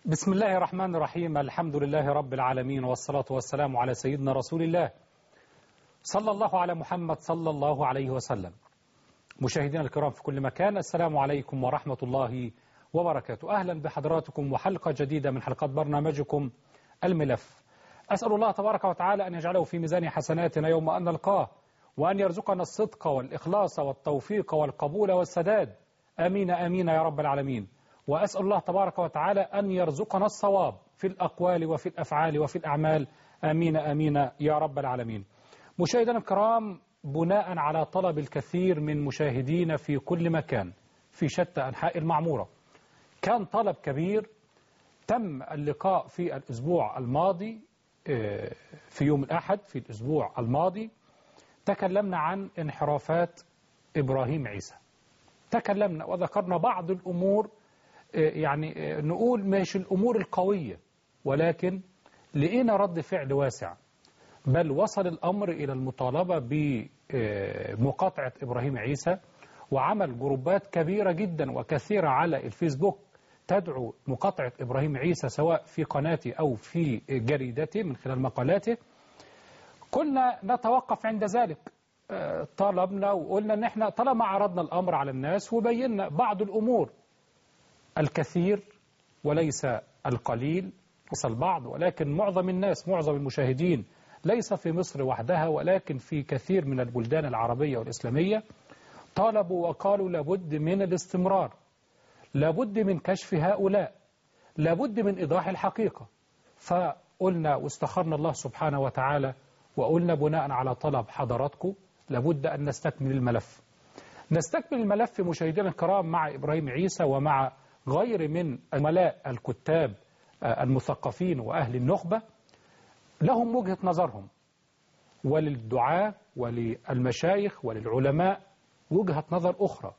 بسم الله الرحمن الرحيم الحمد لله رب العالمين والصلاة والسلام على سيدنا رسول الله صلى الله على محمد صلى الله عليه وسلم مشاهدينا الكرام في كل مكان السلام عليكم ورحمة الله وبركاته أهلا بحضراتكم وحلقة جديدة من حلقات برنامجكم الملف أسأل الله تبارك وتعالى أن يجعله في ميزان حسناتنا يوم أن نلقاه وأن يرزقنا الصدق والإخلاص والتوفيق والقبول والسداد آمين آمين يا رب العالمين وأسأل الله تبارك وتعالى أن يرزقنا الصواب في الأقوال وفي الأفعال وفي الأعمال آمين آمين يا رب العالمين مشاهدينا الكرام بناء على طلب الكثير من مشاهدين في كل مكان في شتى أنحاء المعمورة كان طلب كبير تم اللقاء في الأسبوع الماضي في يوم الأحد في الأسبوع الماضي تكلمنا عن انحرافات إبراهيم عيسى تكلمنا وذكرنا بعض الأمور يعني نقول مش الأمور القوية ولكن لقينا رد فعل واسع بل وصل الأمر إلى المطالبة بمقاطعة إبراهيم عيسى وعمل جروبات كبيرة جدا وكثيرة على الفيسبوك تدعو مقاطعة إبراهيم عيسى سواء في قناتي أو في جريدتي من خلال مقالاته كنا نتوقف عند ذلك طلبنا وقلنا ان احنا طالما عرضنا الامر على الناس وبينا بعض الامور الكثير وليس القليل وصل البعض ولكن معظم الناس معظم المشاهدين ليس في مصر وحدها ولكن في كثير من البلدان العربية والإسلامية طالبوا وقالوا لابد من الاستمرار لابد من كشف هؤلاء لابد من إيضاح الحقيقة فقلنا واستخرنا الله سبحانه وتعالى وقلنا بناء على طلب حضراتكم لابد أن نستكمل الملف نستكمل الملف مشاهدينا الكرام مع إبراهيم عيسى ومع غير من عملاء الكتاب المثقفين وأهل النخبة لهم وجهة نظرهم وللدعاة وللمشايخ وللعلماء وجهة نظر أخرى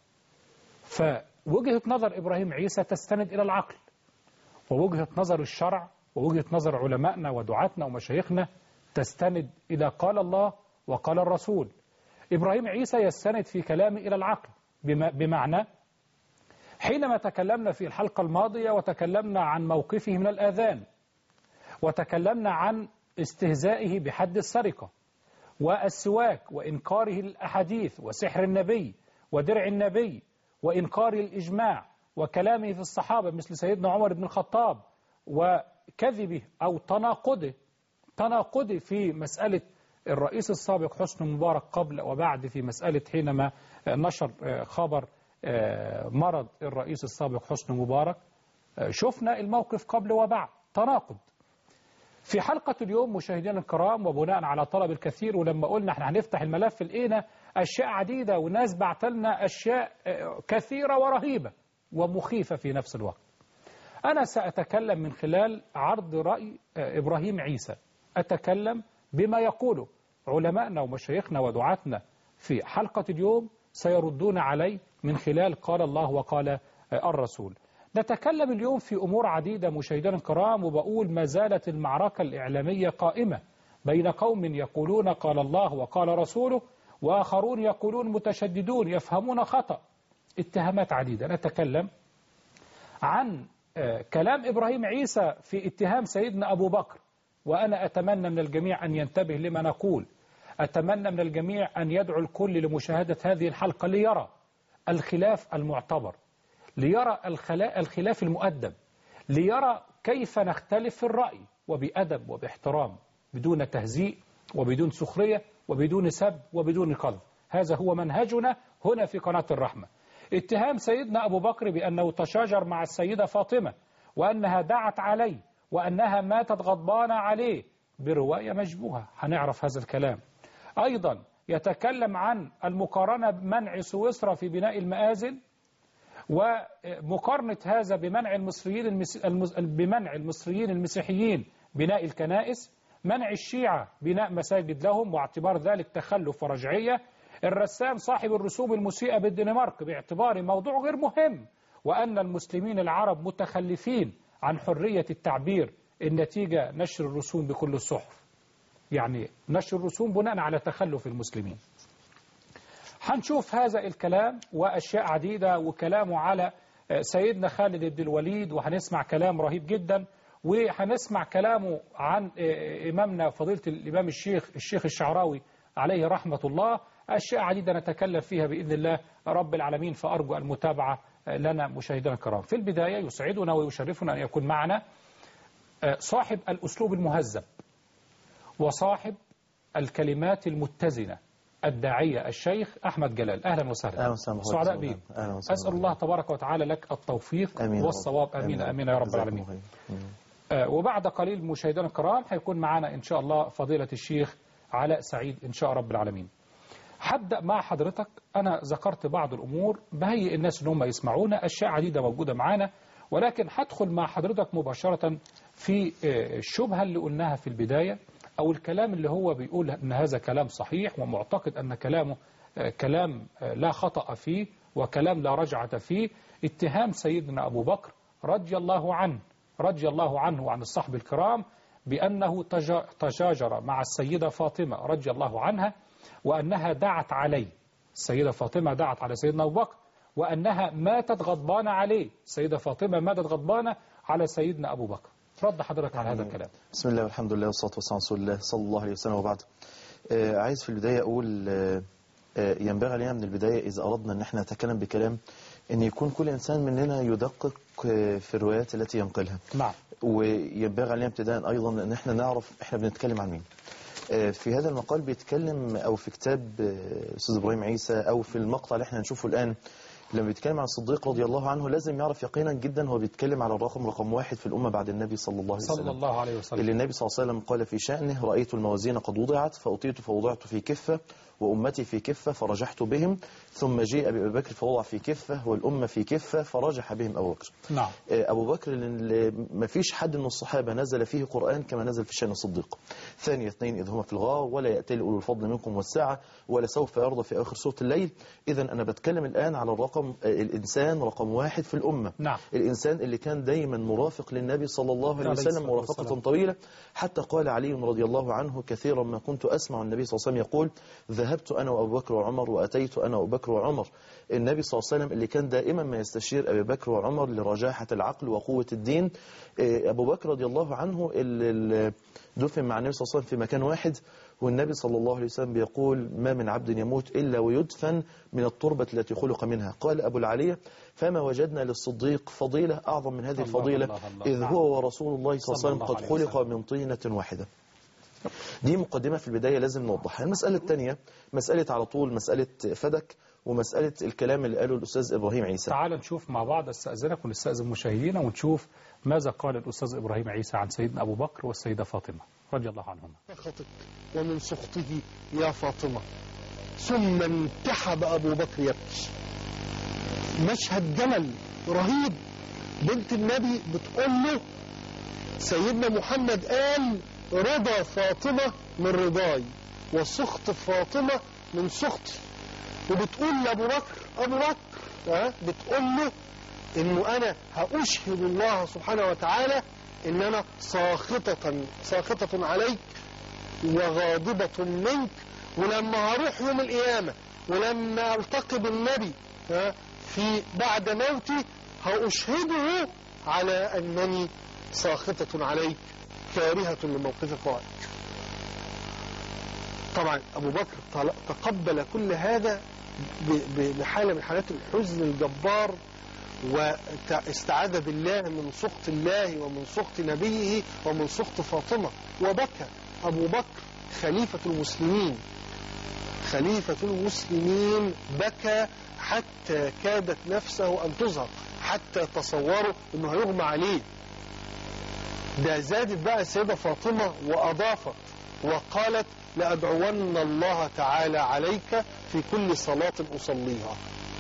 فوجهة نظر إبراهيم عيسى تستند إلى العقل ووجهة نظر الشرع ووجهة نظر علمائنا ودعاتنا ومشايخنا تستند إلى قال الله وقال الرسول إبراهيم عيسى يستند في كلامه إلى العقل بمعنى حينما تكلمنا في الحلقة الماضية وتكلمنا عن موقفه من الآذان وتكلمنا عن استهزائه بحد السرقة والسواك وإنكاره الأحاديث وسحر النبي ودرع النبي وإنكار الإجماع وكلامه في الصحابة مثل سيدنا عمر بن الخطاب وكذبه أو تناقضه تناقضه في مسألة الرئيس السابق حسن مبارك قبل وبعد في مسألة حينما نشر خبر مرض الرئيس السابق حسن مبارك شفنا الموقف قبل وبعد تناقض في حلقة اليوم مشاهدينا الكرام وبناء على طلب الكثير ولما قلنا احنا هنفتح الملف لقينا أشياء عديدة وناس بعتلنا أشياء كثيرة ورهيبة ومخيفة في نفس الوقت أنا سأتكلم من خلال عرض رأي إبراهيم عيسى أتكلم بما يقوله علماءنا ومشايخنا ودعاتنا في حلقة اليوم سيردون علي من خلال قال الله وقال الرسول نتكلم اليوم في أمور عديدة مشاهدينا الكرام وبقول ما زالت المعركة الإعلامية قائمة بين قوم يقولون قال الله وقال رسوله وآخرون يقولون متشددون يفهمون خطأ اتهامات عديدة نتكلم عن كلام إبراهيم عيسى في اتهام سيدنا أبو بكر وأنا أتمنى من الجميع أن ينتبه لما نقول أتمنى من الجميع أن يدعو الكل لمشاهدة هذه الحلقة ليرى الخلاف المعتبر ليرى الخلاف المؤدب ليرى كيف نختلف في الرأي وبأدب وباحترام بدون تهزيء وبدون سخرية وبدون سب وبدون قذف هذا هو منهجنا هنا في قناة الرحمة اتهام سيدنا أبو بكر بأنه تشاجر مع السيدة فاطمة وأنها دعت عليه وأنها ماتت غضبانة عليه برواية مشبوهة هنعرف هذا الكلام أيضا يتكلم عن المقارنة بمنع سويسرا في بناء المآذن ومقارنة هذا بمنع المصريين المس... المس... بمنع المصريين المسيحيين بناء الكنائس منع الشيعة بناء مساجد لهم واعتبار ذلك تخلف ورجعية الرسام صاحب الرسوم المسيئة بالدنمارك باعتباره موضوع غير مهم وأن المسلمين العرب متخلفين عن حرية التعبير النتيجة نشر الرسوم بكل الصحف يعني نشر الرسوم بناء على تخلف المسلمين هنشوف هذا الكلام وأشياء عديدة وكلامه على آه، سيدنا خالد بن الوليد وهنسمع كلام رهيب جدا وهنسمع كلامه عن آه، إمامنا فضيلة الإمام الشيخ الشيخ الشعراوي عليه رحمة الله أشياء عديدة نتكلم فيها بإذن الله رب العالمين فأرجو المتابعة آه، لنا مشاهدينا الكرام في البداية يسعدنا ويشرفنا أن يكون معنا آه، صاحب الأسلوب المهذب وصاحب الكلمات المتزنة الداعية الشيخ أحمد جلال أهلا وسهلا أهلا وسهلا بحضرتك. سعداء بك أهلا وسهلا أسأل الله تبارك وتعالى لك التوفيق آمين يا رب. والصواب آمين آمين يا رب جزاكم العالمين الله خير. آه، وبعد قليل مشاهدينا الكرام هيكون معنا إن شاء الله فضيلة الشيخ علاء سعيد إن شاء رب العالمين هبدأ مع حضرتك أنا ذكرت بعض الأمور بهيئ الناس إن هم يسمعونا أشياء عديدة موجودة معانا ولكن هدخل مع حضرتك مباشرة في آه، الشبهة اللي قلناها في البداية أو الكلام اللي هو بيقول أن هذا كلام صحيح ومعتقد أن كلامه آه، كلام آه، لا خطأ فيه وكلام لا رجعة فيه اتهام سيدنا أبو بكر رضي الله عنه رضي الله عنه وعن الصحب الكرام بأنه تجا- تشاجر مع السيدة فاطمة رضي الله عنها وأنها دعت عليه السيدة فاطمة دعت على سيدنا أبو بكر وأنها ماتت غضبانة عليه السيدة فاطمة ماتت غضبانة على سيدنا أبو بكر رد حضرتك على هذا الكلام بسم الله والحمد لله والصلاة والسلام على رسول الله صلى الله عليه وسلم وبعد آه عايز في البداية أقول آه آه ينبغي علينا من البداية إذا أردنا أن احنا نتكلم بكلام أن يكون كل إنسان مننا يدقق آه في الروايات التي ينقلها نعم وينبغي علينا ابتداء أيضا أن احنا نعرف احنا بنتكلم عن مين آه، في هذا المقال بيتكلم أو في كتاب آه، أستاذ إبراهيم عيسى أو في المقطع اللي احنا هنشوفه الآن لما بيتكلم عن الصديق رضي الله عنه لازم يعرف يقينا جدا هو بيتكلم على الرقم رقم واحد في الأمة بعد النبي صلى الله عليه وسلم صلى الله عليه وسلم اللي النبي صلى الله عليه وسلم قال في شأنه رأيت الموازين قد وضعت فأطيت فوضعت في كفة وأمتي في كفة فرجحت بهم ثم جيء بأبي بكر فوضع في كفة والأمة في كفة فرجح بهم أبو بكر نعم آه، أبو بكر اللي ما فيش حد من الصحابة نزل فيه قرآن كما نزل في شأن الصديق ثانية اثنين إذ هما في الغار ولا يأتي أولو الفضل منكم والسعة ولا سوف يرضى في آخر سورة الليل إذا أنا بتكلم الآن على الرقم آه، الإنسان رقم واحد في الأمة نعم. الإنسان اللي كان دايما مرافق للنبي صلى الله عليه عليه وسلم الصلاة مرافقة والسلام. طويلة حتى قال علي رضي الله عنه كثيرا ما كنت أسمع النبي صلى الله عليه وسلم يقول ذهبت أنا وأبو بكر وعمر وأتيت أنا وأبو بكر وعمر النبي صلى الله عليه وسلم اللي كان دائما ما يستشير أبي بكر وعمر لرجاحة العقل وقوة الدين إيه، أبو بكر رضي الله عنه اللي اللي دفن مع النبي صلى الله عليه وسلم في مكان واحد والنبي صلى الله عليه وسلم بيقول ما من عبد يموت إلا ويدفن من التربة التي خلق منها قال أبو العالية فما وجدنا للصديق فضيلة أعظم من هذه الله الفضيلة الله الله. إذ نعم. هو ورسول الله صلى الله صلى عليه وسلم الله قد عليه خلق وسلم. من طينة واحدة دي مقدمة في البداية لازم نوضحها المسألة الثانية مسألة على طول مسألة فدك ومسألة الكلام اللي قاله الأستاذ إبراهيم عيسى تعال نشوف مع بعض استأذنك ونستأذن مشاهدينا ونشوف ماذا قال الأستاذ إبراهيم عيسى عن سيدنا أبو بكر والسيدة فاطمة رضي الله عنهما سخطك ومن سخطه يا فاطمة ثم انتحب أبو بكر يبكي مشهد جمل رهيب بنت النبي بتقول له سيدنا محمد قال رضا فاطمة من رضاي وسخط فاطمة من سخطي وبتقول لأبو بكر أبو بكر ها بتقول له إنه أنا هأشهد الله سبحانه وتعالى إن أنا ساخطة ساخطة عليك وغاضبة منك ولما هروح يوم القيامة ولما التقي بالنبي ها، في بعد موتي هأشهده على أنني ساخطة عليك كارهة لموقف فؤادك طبعا أبو بكر طل- تقبل كل هذا ب- ب- بحالة من حالات الحزن الجبار واستعاذ بالله من سخط الله ومن سخط نبيه ومن سخط فاطمة وبكى أبو بكر خليفة المسلمين خليفة المسلمين بكى حتى كادت نفسه أن تزهق حتى تصوروا أنه هيغمى عليه ده زادت بقى السيدة فاطمة وأضافت وقالت لأدعون الله تعالى عليك في كل صلاة أصليها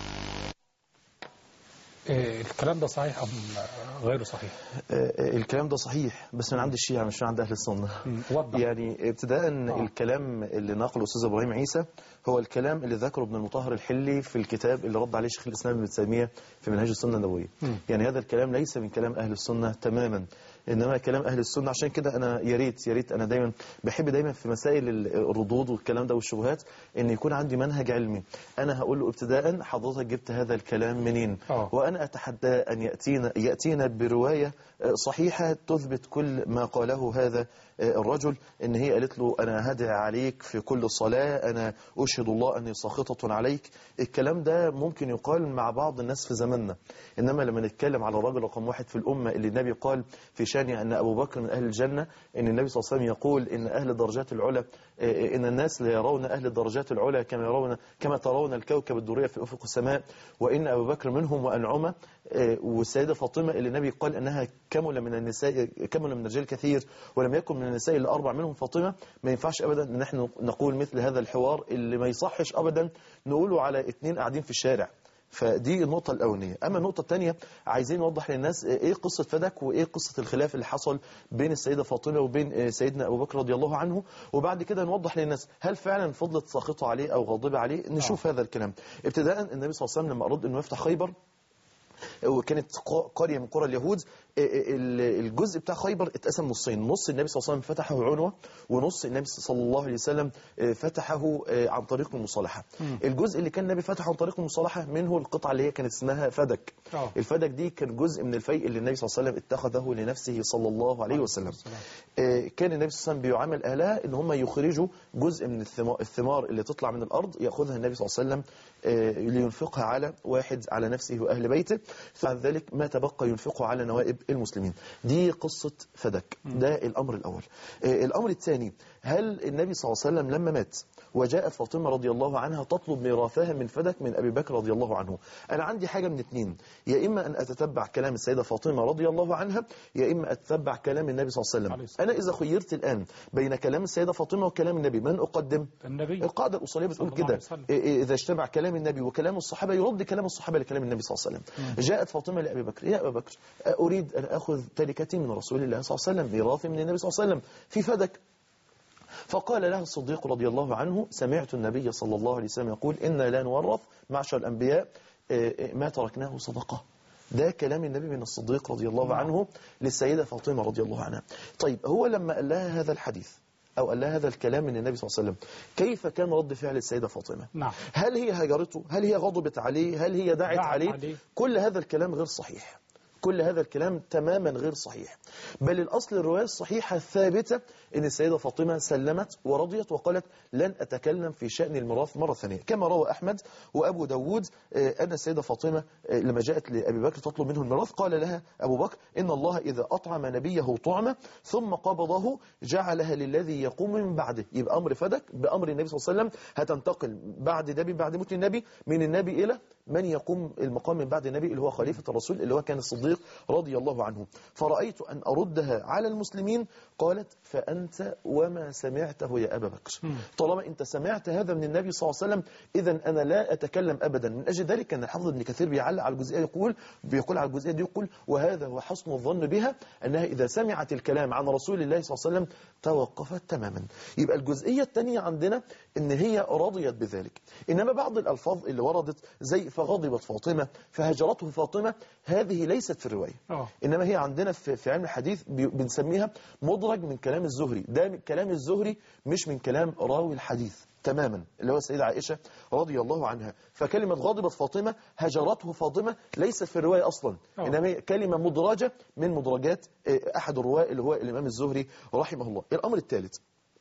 إيه، الكلام ده صحيح أم غير صحيح آه، آه، الكلام ده صحيح بس من عند الشيعة مش من عند أهل السنة مم. وضح يعني ابتداء آه. الكلام اللي نقله الأستاذ إبراهيم عيسى هو الكلام اللي ذكره ابن المطهر الحلي في الكتاب اللي رد عليه شيخ الإسلام ابن تيمية في منهاج السنة النبوية مم. يعني هذا الكلام ليس من كلام أهل السنة تماما انما كلام اهل السنه عشان كده انا يا ريت يا ريت انا دايما بحب دايما في مسائل الردود والكلام ده والشبهات ان يكون عندي منهج علمي انا هقول له ابتداء حضرتك جبت هذا الكلام منين آه. وانا اتحدى ان ياتينا ياتينا بروايه آه، صحيحه تثبت كل ما قاله هذا آه، الرجل ان هي قالت له انا هدعي عليك في كل صلاه انا اشهد الله اني ساخطه عليك الكلام ده ممكن يقال مع بعض الناس في زماننا انما لما نتكلم على الرجل رقم واحد في الامه اللي النبي قال في شانه ان ابو بكر من اهل الجنه ان النبي صلى الله عليه وسلم يقول ان اهل الدرجات العلى آه، ان الناس لا يرون اهل الدرجات العلى كما يرون كما ترون الكوكب الدريه في افق السماء وان ابو بكر منهم وانعمه آه، والسيده فاطمه اللي النبي قال انها كمل من النساء كمل من الرجال كثير ولم يكن من النساء الا اربع منهم فاطمه ما ينفعش ابدا ان نحن نقول مثل هذا الحوار اللي ما يصحش ابدا نقوله على اثنين قاعدين في الشارع فدي النقطة الأولانية أما النقطة الثانية عايزين نوضح للناس إيه قصة فدك وإيه قصة الخلاف اللي حصل بين السيدة فاطمة وبين سيدنا أبو بكر رضي الله عنه وبعد كده نوضح للناس هل فعلا فضلت ساخطة عليه أو غاضبة عليه نشوف هذا الكلام ابتداء النبي صلى الله عليه وسلم لما أراد أنه يفتح خيبر وكانت ق- قرية من قرى اليهود ال- الجزء بتاع خيبر اتقسم نصين نص النبي صلى الله عليه وسلم فتحه عنوة ونص النبي صلى الله عليه وسلم فتحه عن طريق المصالحة الجزء اللي كان النبي فتحه عن طريق المصالحة منه القطعة اللي هي كانت اسمها فدك آه. الفدك دي كان جزء من الفيء اللي النبي صلى الله عليه وسلم اتخذه لنفسه صلى الله عليه وسلم آه، كان النبي صلى الله عليه وسلم بيعامل اهلها ان هم يخرجوا جزء من الثما- الثمار اللي تطلع من الارض ياخذها النبي صلى الله عليه وسلم آه، لينفقها على واحد على نفسه واهل بيته بعد ذلك ما تبقى ينفقه على نوائب المسلمين دي قصه فدك ده الامر الاول آه، الامر الثاني هل النبي صلى الله عليه وسلم لما مات وجاءت فاطمه رضي الله عنها تطلب ميراثها من فدك من ابي بكر رضي الله عنه انا عندي حاجه من اثنين يا اما ان اتتبع كلام السيده فاطمه رضي الله عنها يا اما اتتبع كلام النبي صلى الله عليه عليه وسلم الصلاة انا اذا خيرت الان بين كلام السيده فاطمه وكلام النبي من اقدم النبي القاعده الاصوليه بتقول صلى الله كده عليه وسلم. إيه إيه اذا اجتمع كلام النبي وكلام الصحابه يرد كلام الصحابه لكلام النبي صلى الله عليه وسلم جاءت فاطمه لابي بكر يا ابا بكر اريد ان اخذ تركتي من رسول الله صلى الله عليه وسلم ميراثي من النبي صلى الله عليه وسلم في فدك فقال له الصديق رضي الله عنه سمعت النبي صلى الله عليه وسلم يقول إنا لا نورث معشر الأنبياء آه، آه، ما تركناه صدقة ده كلام النبي من الصديق رضي الله عنه للسيدة فاطمة رضي الله عنها طيب هو لما قال لها هذا الحديث أو قال لها هذا الكلام من النبي صلى الله عليه وسلم كيف كان رد فعل السيدة فاطمة نعم هل هي هاجرته هل هي غضبت عليه هل هي دعت دعت عليه عليه. كل هذا الكلام غير صحيح كل هذا الكلام تماما غير صحيح بل الأصل الرواية الصحيحة الثابتة أن السيدة فاطمة سلمت ورضيت وقالت لن أتكلم في شأن الميراث مرة ثانية كما روى أحمد وأبو داود آه، أن السيدة فاطمة آه، لما جاءت لأبي بكر تطلب منه الميراث قال لها أبو بكر إن الله إذا أطعم نبيه طعمة ثم قبضه جعلها للذي يقوم من بعده يبقى أمر فدك بأمر النبي صلى الله عليه وسلم هتنتقل بعد نبي بعد موت النبي من النبي إلى من يقوم المقام من بعد النبي اللي هو خليفة الرسول اللي هو كان الصديق رضي الله عنه فرأيت أن أردها على المسلمين قالت فأنت وما سمعته يا أبا بكر طالما أنت سمعت هذا من النبي صلى الله عليه وسلم إذا أنا لا أتكلم أبدا من أجل ذلك كان الحافظ ابن كثير بيعلق على الجزئية يقول بيقول على الجزئية دي يقول وهذا هو حسن الظن بها أنها إذا سمعت الكلام عن رسول الله صلى الله عليه وسلم توقفت تماما يبقى الجزئية الثانية عندنا ان هي رضيت بذلك انما بعض الالفاظ اللي وردت زي فغضبت فاطمه فهجرته فاطمه هذه ليست في الروايه آه. انما هي عندنا في في علم الحديث بي- بنسميها مدرج من كلام الزهري ده من كلام الزهري مش من كلام راوي الحديث تماما اللي هو السيدة عائشة رضي الله عنها فكلمة غضبت فاطمة هجرته فاطمة ليست في الرواية أصلا أوه. إنما هي كلمة مدرجة من مدرجات آه، أحد الرواة اللي هو الإمام الزهري رحمه الله الأمر الثالث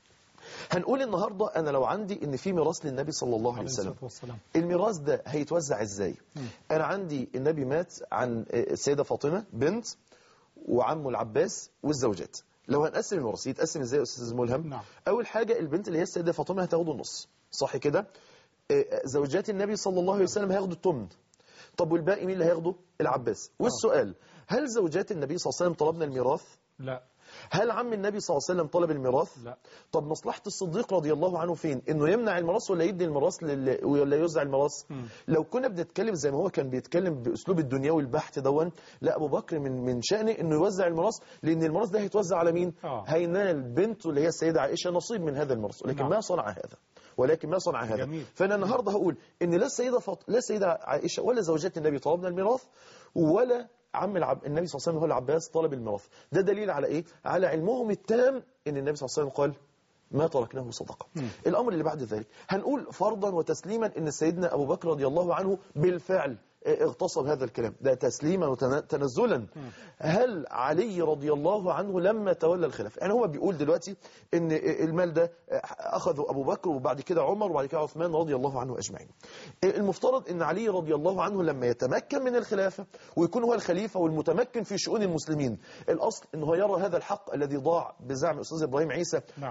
هنقول النهاردة أنا لو عندي إن في ميراث للنبي صلى الله عليه عليه وسلم الصلاة والسلام الميراث ده هيتوزع ازاي انا عندي النبي مات عن السيده فاطمه بنت وعمه العباس والزوجات لو هنقسم الميراث يتقسم ازاي يا استاذ ملهم نعم. اول حاجه البنت اللي هي السيده فاطمه هتاخد النص صح كده آه، زوجات النبي صلى الله عليه وسلم هياخدوا الثمن طب والباقي مين اللي هياخده العباس والسؤال هل زوجات النبي صلى الله عليه وسلم طلبنا الميراث لا هل عم النبي صلى الله عليه وسلم طلب الميراث لا. طب مصلحة الصديق رضي الله عنه فين انه يمنع الميراث ولا يدي الميراث لل... ولا يوزع الميراث لو كنا بنتكلم زي ما هو كان بيتكلم باسلوب الدنيوي البحت دون لا ابو بكر من من شأنه انه يوزع الميراث لان الميراث ده هيتوزع على مين آه. هينال بنته اللي هي السيدة عائشة نصيب من هذا الميراث ولكن نعم. ما صنع هذا ولكن ما صنع هذا جميل. فانا النهارده هقول ان لا السيده فاط... لا السيده عائشه ولا زوجات النبي طلبنا الميراث ولا عم العب... النبي صلى الله عليه وسلم هو العباس طلب الميراث ده دليل على ايه على علمهم التام ان النبي صلى الله عليه وسلم قال ما تركناه صدقه الامر اللي بعد ذلك هنقول فرضا وتسليما ان سيدنا ابو بكر رضي الله عنه بالفعل اغتصب هذا الكلام ده تسليما وتنزلا هل علي رضي الله عنه لما تولى الخلافه يعني هو بيقول دلوقتي ان المال ده اخذه ابو بكر وبعد كده عمر وبعد كده عثمان رضي الله عنه اجمعين المفترض ان علي رضي الله عنه لما يتمكن من الخلافه ويكون هو الخليفه والمتمكن في شؤون المسلمين الاصل ان هو يرى هذا الحق الذي ضاع بزعم استاذ ابراهيم عيسى نعم.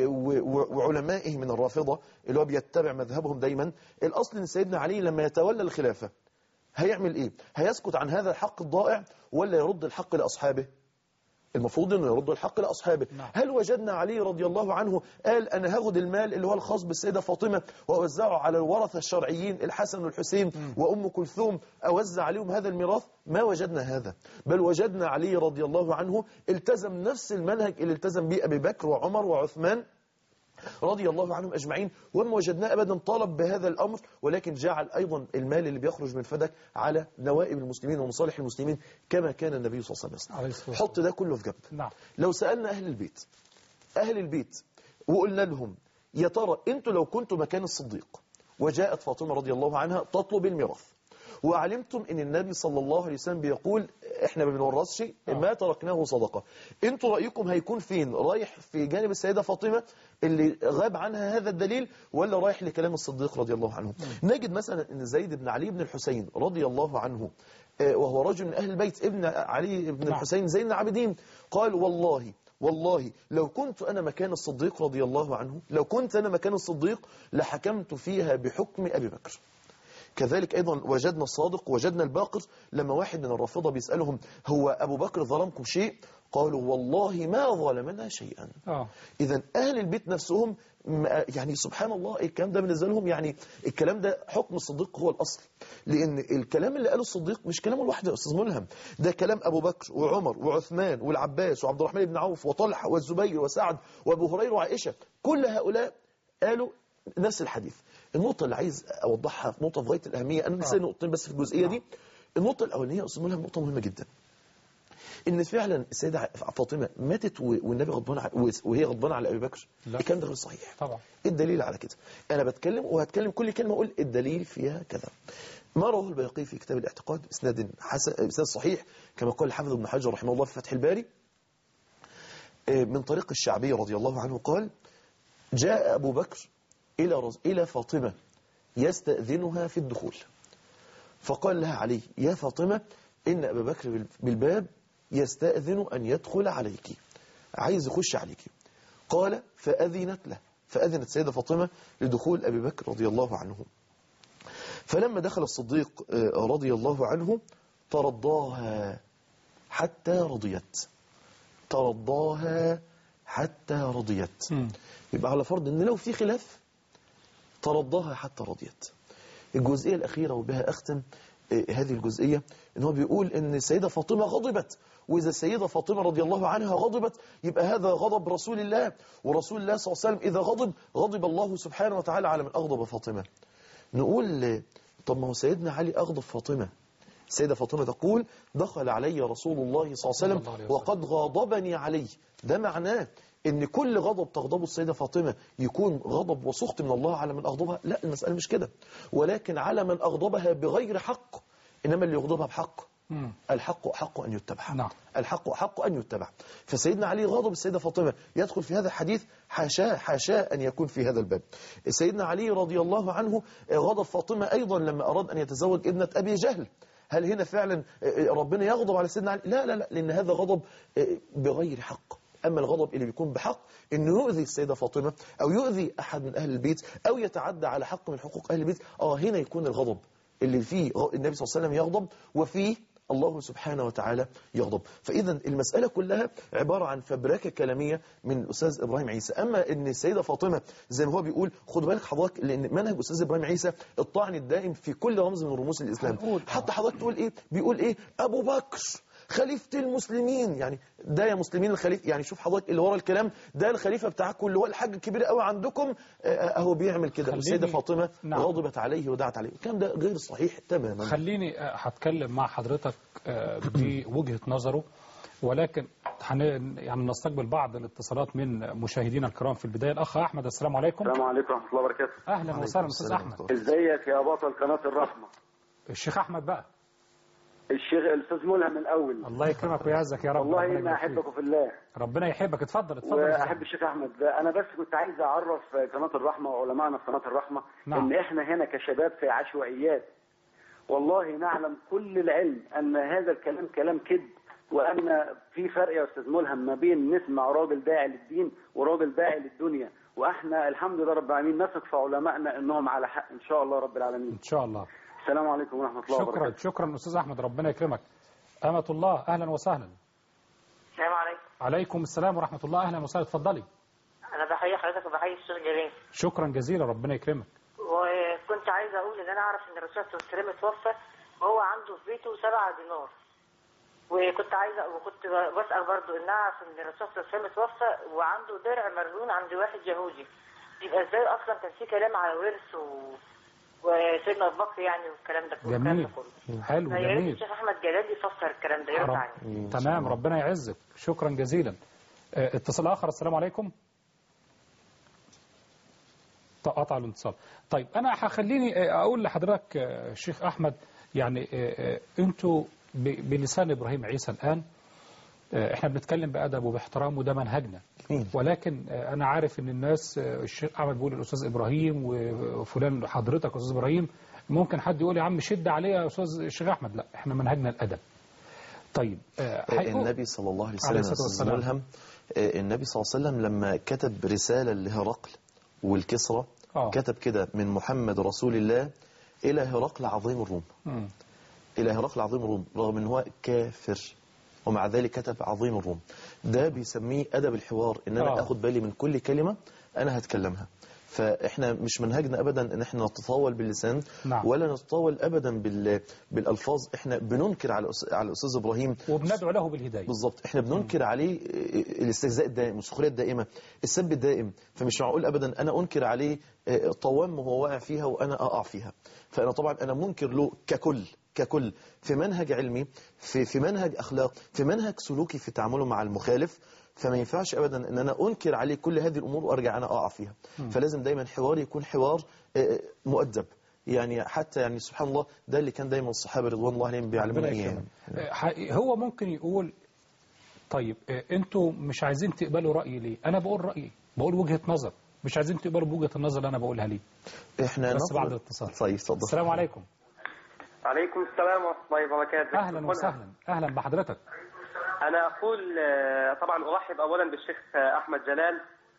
وعلمائه من الرافضه اللي هو بيتبع مذهبهم دايما الاصل ان سيدنا علي لما يتولى الخلافه هيعمل ايه هيسكت عن هذا الحق الضائع ولا يرد الحق لاصحابه المفروض انه يرد الحق لاصحابه نعم. هل وجدنا علي رضي الله عنه قال انا هاخد المال اللي هو الخاص بالسيده فاطمه واوزعه على الورثه الشرعيين الحسن والحسين وام كلثوم اوزع عليهم هذا الميراث ما وجدنا هذا بل وجدنا علي رضي الله عنه التزم نفس المنهج اللي التزم به ابي بكر وعمر وعثمان رضي الله عنهم أجمعين وما وجدناه أبدا طالب بهذا الأمر ولكن جعل أيضا المال اللي بيخرج من فدك على نوائب المسلمين ومصالح المسلمين كما كان النبي صلى الله عليه وسلم عليه يصنع الصلاة والسلام. حط ده كله في جنب نعم لو سألنا أهل البيت أهل البيت وقلنا لهم يا ترى أنتوا لو كنتوا مكان الصديق وجاءت فاطمة رضي الله عنها تطلب الميراث وعلمتم ان النبي صلى الله عليه وسلم بيقول احنا ما بنورثش شيء ما تركناه صدقه انتوا رايكم هيكون فين رايح في جانب السيده فاطمه اللي غاب عنها هذا الدليل ولا رايح لكلام الصديق رضي الله عنه نجد مثلا ان زيد بن علي بن الحسين رضي الله عنه آه، وهو رجل من اهل البيت ابن علي بن نعم. الحسين زين العابدين قال والله والله لو كنت أنا مكان الصديق رضي الله عنه لو كنت أنا مكان الصديق لحكمت فيها بحكم أبي بكر كذلك أيضا وجدنا الصادق وجدنا الباقر لما واحد من الرافضة بيسألهم هو أبو بكر ظلمكم شيء قالوا والله ما ظلمنا شيئا اه إذا أهل البيت نفسهم م- يعني سبحان الله الكلام ده بالنسبة لهم يعني الكلام ده حكم الصديق هو الأصل لأن الكلام اللي قاله الصديق مش كلامه لوحده يا أستاذ ملهم ده كلام أبو بكر وعمر وعثمان والعباس وعبد الرحمن بن عوف وطلحة والزبير وسعد وأبو هريرة وعائشة كل هؤلاء قالوا نفس الحديث النقطة اللي عايز أوضحها في نقطة في غاية الأهمية أنا لسه نقطتين بس في الجزئية دي النقطة الأولانية يا أستاذ ملهم نقطة مهمة جدا ان فعلا السيده فاطمه ماتت و- والنبي غضبان على وهي غضبانه على ابي بكر لا. الكلام ده غير صحيح طبعا إيه الدليل على كده انا بتكلم وهتكلم كل كلمه اقول الدليل فيها كذا ما رواه البيهقي في كتاب الاعتقاد باسناد حسن باسناد صحيح كما قال الحافظ ابن حجر رحمه الله في فتح الباري آه، من طريق الشعبي رضي الله عنه قال جاء ابو بكر الى رز... الى فاطمه يستاذنها في الدخول فقال لها علي يا فاطمة إن أبا بكر بال- بالباب يستأذن أن يدخل عليك عايز يخش عليك قال فأذنت له فأذنت سيدة فاطمة لدخول أبي بكر رضي الله عنه فلما دخل الصديق آه، رضي الله عنه ترضاها حتى رضيت ترضاها حتى رضيت مم. يبقى على فرض ان لو في خلاف ترضاها حتى رضيت الجزئية الأخيرة وبها أختم آه، هذه الجزئية إن هو بيقول إن السيدة فاطمة غضبت وإذا السيدة فاطمة رضي الله عنها غضبت يبقى هذا غضب رسول الله ورسول الله صلى الله عليه وسلم إذا غضب غضب الله سبحانه وتعالى على من أغضب فاطمة نقول آه، طب ما هو سيدنا علي أغضب فاطمة السيدة فاطمة تقول دخل علي رسول الله صلى الله عليه الله عليه وسلم وسلم. وقد غاضبني عليه ده معناه ان كل غضب تغضبه السيدة فاطمة يكون غضب وسخط من الله على من أغضبها لا المسألة مش كده ولكن على من أغضبها بغير حق إنما اللي يغضبها بحق مم. الحق حق أن يتبع نعم. الحق حق أن يتبع فسيدنا علي غاضب السيدة فاطمة يدخل في هذا الحديث حاشاه حاشاه أن يكون في هذا الباب سيدنا علي رضي الله عنه غضب فاطمة أيضا لما أراد أن يتزوج ابنة أبي جهل هل هنا فعلا ربنا يغضب على سيدنا علي لا لا لا لأن هذا غضب بغير حق أما الغضب اللي بيكون بحق إنه يؤذي السيدة فاطمة أو يؤذي أحد من أهل البيت أو يتعدى على حق من حقوق أهل البيت آه هنا يكون الغضب اللي فيه غ- النبي صلى الله عليه وسلم يغضب وفيه الله سبحانه وتعالى يغضب فإذا المسألة كلها عبارة عن فبركة كلامية من الأستاذ إبراهيم عيسى أما أن السيدة فاطمة زي ما هو بيقول خد بالك حضرتك لأن منهج الأستاذ إبراهيم عيسى الطعن الدائم في كل رمز من رموز الإسلام هنقول، آه. حتى حضرتك تقول إيه بيقول إيه أبو بكر خليفة المسلمين يعني ده يا مسلمين الخليفة يعني شوف حضرتك اللي ورا الكلام ده الخليفة بتاعكم اللي هو الحاج الكبير قوي عندكم آه، اهو بيعمل كده خليني- والسيدة فاطمة نعم. غضبت عليه ودعت عليه الكلام ده غير صحيح تماما خليني آه، هتكلم مع حضرتك آه، بوجهة نظره ولكن هن يعني نستقبل بعض الاتصالات من مشاهدينا الكرام في البداية الأخ أحمد السلام عليكم السلام عليكم ورحمة الله وبركاته أهلا وسهلا أستاذ السلام أحمد ورحمة ازيك يا بطل قناة الرحمة الشيخ أحمد بقى الشيخ الأستاذ ملهم الأول الله يكرمك ويعزك يا رب والله ربنا إني يبارك فيك. أحبك في الله ربنا يحبك اتفضل اتفضل يا أستاذ وأحب أحمد. الشيخ أحمد أنا بس كنت عايز أعرف قناة الرحمة وعلمائنا في قناة الرحمة نعم. إن إحنا هنا كشباب في عشوائيات والله نعلم كل العلم أن هذا الكلام كلام كذب وأن في فرق يا أستاذ ملهم ما بين نسمع راجل داعي للدين وراجل داعي للدنيا وإحنا الحمد لله رب العالمين نثق في علمائنا إنهم على حق إن شاء الله رب العالمين إن شاء الله السلام عليكم ورحمة الله شكرا وبركاته شكرا أستاذ أحمد ربنا يكرمك أمة الله أهلا وسهلا السلام عليكم عليكم السلام ورحمة الله أهلا وسهلا اتفضلي انا بحيي حضرتك وبحيي الشيخ جميل شكرا جزيلا ربنا يكرمك وكنت عايزه اقول ان انا اعرف ان الرسول صلى الله عليه وسلم اتوفى وهو عنده في بيته سبعة دينار وكنت عايزه وكنت بسال برضو ان اعرف ان الرسول صلى الله عليه وسلم اتوفى وعنده درع مرهون عند واحد يهودي يبقى ازاي اصلا كان في كلام على ورث و... وسيدنا ابو بكر يعني والكلام ده والكلام جميل ده كله حلو فيا ريت جميل الشيخ احمد جلال يفسر الكلام ده يرد رب. عليه تمام ربنا يعزك شكرا جزيلا آه، اتصال آخر السلام عليكم ط- قطع الاتصال طيب أنا هخليني آه، أقول لحضرتك آه، الشيخ أحمد يعني آه، آه، أنتوا ب- بلسان إبراهيم عيسى الآن آه، احنا بنتكلم بأدب وباحترام وده منهجنا جميل. ولكن آه، أنا عارف إن الناس آه، الشيخ أحمد بيقول الأستاذ إبراهيم وفلان حضرتك أستاذ إبراهيم ممكن حد يقول يا عم شد عليه يا أستاذ الشيخ أحمد لا احنا منهجنا الأدب طيب آه، هيقول- النبي صلى الله عليه عليه وسلم الصلاة أستاذ والسلام. ملهم آه، النبي صلى الله عليه وسلم لما كتب رسالة لهرقل والكسرى آه. كتب كده من محمد رسول الله إلى هرقل عظيم الروم مم. إلى هرقل عظيم الروم رغم أن هو كافر ومع ذلك كتب عظيم الروم ده بيسميه أدب الحوار إن أنا آه. أخد بالي من كل كلمة أنا هتكلمها فإحنا مش منهجنا أبدا إن إحنا نتطاول باللسان نعم. ولا نتطاول أبدا بال... بالألفاظ إحنا بننكر على الأس- على الأستاذ إبراهيم وبندعو له بالهداية بالظبط احنا بننكر عليه الاستهزاء الدائم والسخريه الدائمه السب الدائم فمش معقول ابدا انا انكر عليه اه، طوام وهو واقع فيها وانا اقع فيها فانا طبعا انا منكر له ككل ككل في منهج علمي في في منهج اخلاق في منهج سلوكي في تعامله مع المخالف فما ينفعش ابدا ان انا انكر عليه كل هذه الامور وارجع انا اقع فيها فلازم دايما حواري يكون حوار اه، مؤدب يعني حتى يعني سبحان الله ده اللي كان دايما الصحابه رضوان الله عليهم بيعلمونا ربنا اياه يكرمك. آه، ح- هو ممكن يقول طيب آه، انتوا مش عايزين تقبلوا رأيي ليه انا بقول رأيي بقول وجهة نظر مش عايزين تقبلوا بوجهة النظر اللي انا بقولها ليه احنا بس نطلب- بعد الاتصال. طيب اتفضل السلام عليكم عليكم السلام ورحمة الله وبركاته اهلا وسهلا اهلا بحضرتك أنا أقول آه، طبعا أرحب أولا بالشيخ آه، أحمد جلال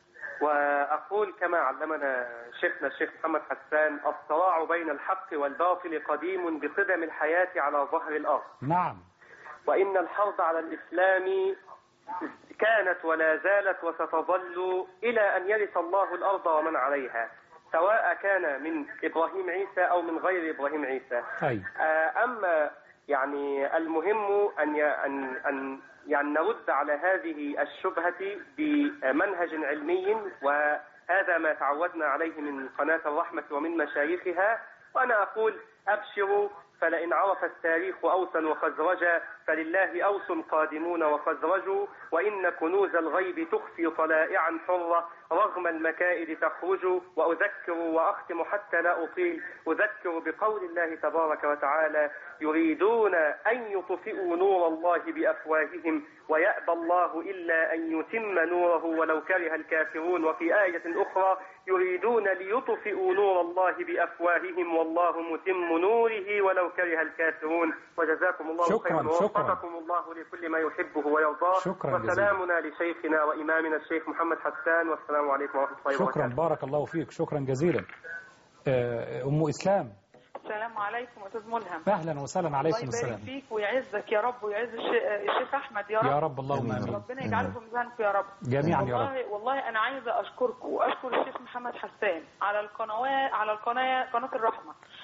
وأقول كما علمنا شيخنا الشيخ محمد حسان الصراع بين الحق والباطل قديم بقدم الحياة على ظهر الأرض نعم وإن الحرب على الإسلام كانت ولا زالت وستظل إلى أن يرث الله الأرض ومن عليها سواء كان من إبراهيم عيسى أو من غير إبراهيم عيسى اي آه، أما يعني المهم أن ي- أن أن يعني نرد على هذه الشبهة بمنهج علمي وهذا ما تعودنا عليه من قناة الرحمة ومن مشايخها وأنا أقول أبشروا فلئن عرف التاريخ أوسا وخزرجا فلله أوس قادمون وخزرج وإن كنوز الغيب تخفي طلائعا حرة رغم المكائد تخرج وأذكر وأختم حتى لا أطيل أذكر بقول الله تبارك وتعالى يريدون أن يطفئوا نور الله بأفواههم ويأبى الله إلا أن يتم نوره ولو كره الكافرون وفي آية أخرى يريدون ليطفئوا نور الله بأفواههم والله متم نوره ولو كره الكافرون وجزاكم الله شكراً، خيرا شكراً. ووفقكم الله لكل ما يحبه ويرضاه شكراً جزيلاً. وسلامنا لشيخنا وإمامنا الشيخ محمد حسان والسلام عليكم ورحمة الله شكرا وبركاته بارك الله فيك شكرا جزيلا آه، ام اسلام السلام عليكم استاذ ملهم اهلا وسهلا الله عليكم يبارك السلام فيك ويعزك يا رب ويعز الش- الشيخ احمد يا رب يا رب اللهم امين ربنا يجعله في ميزانكم يا رب جميعا يا رب والله والله انا عايزه اشكركم واشكر الشيخ محمد حسان على القنوات على القناه قناه الرحمه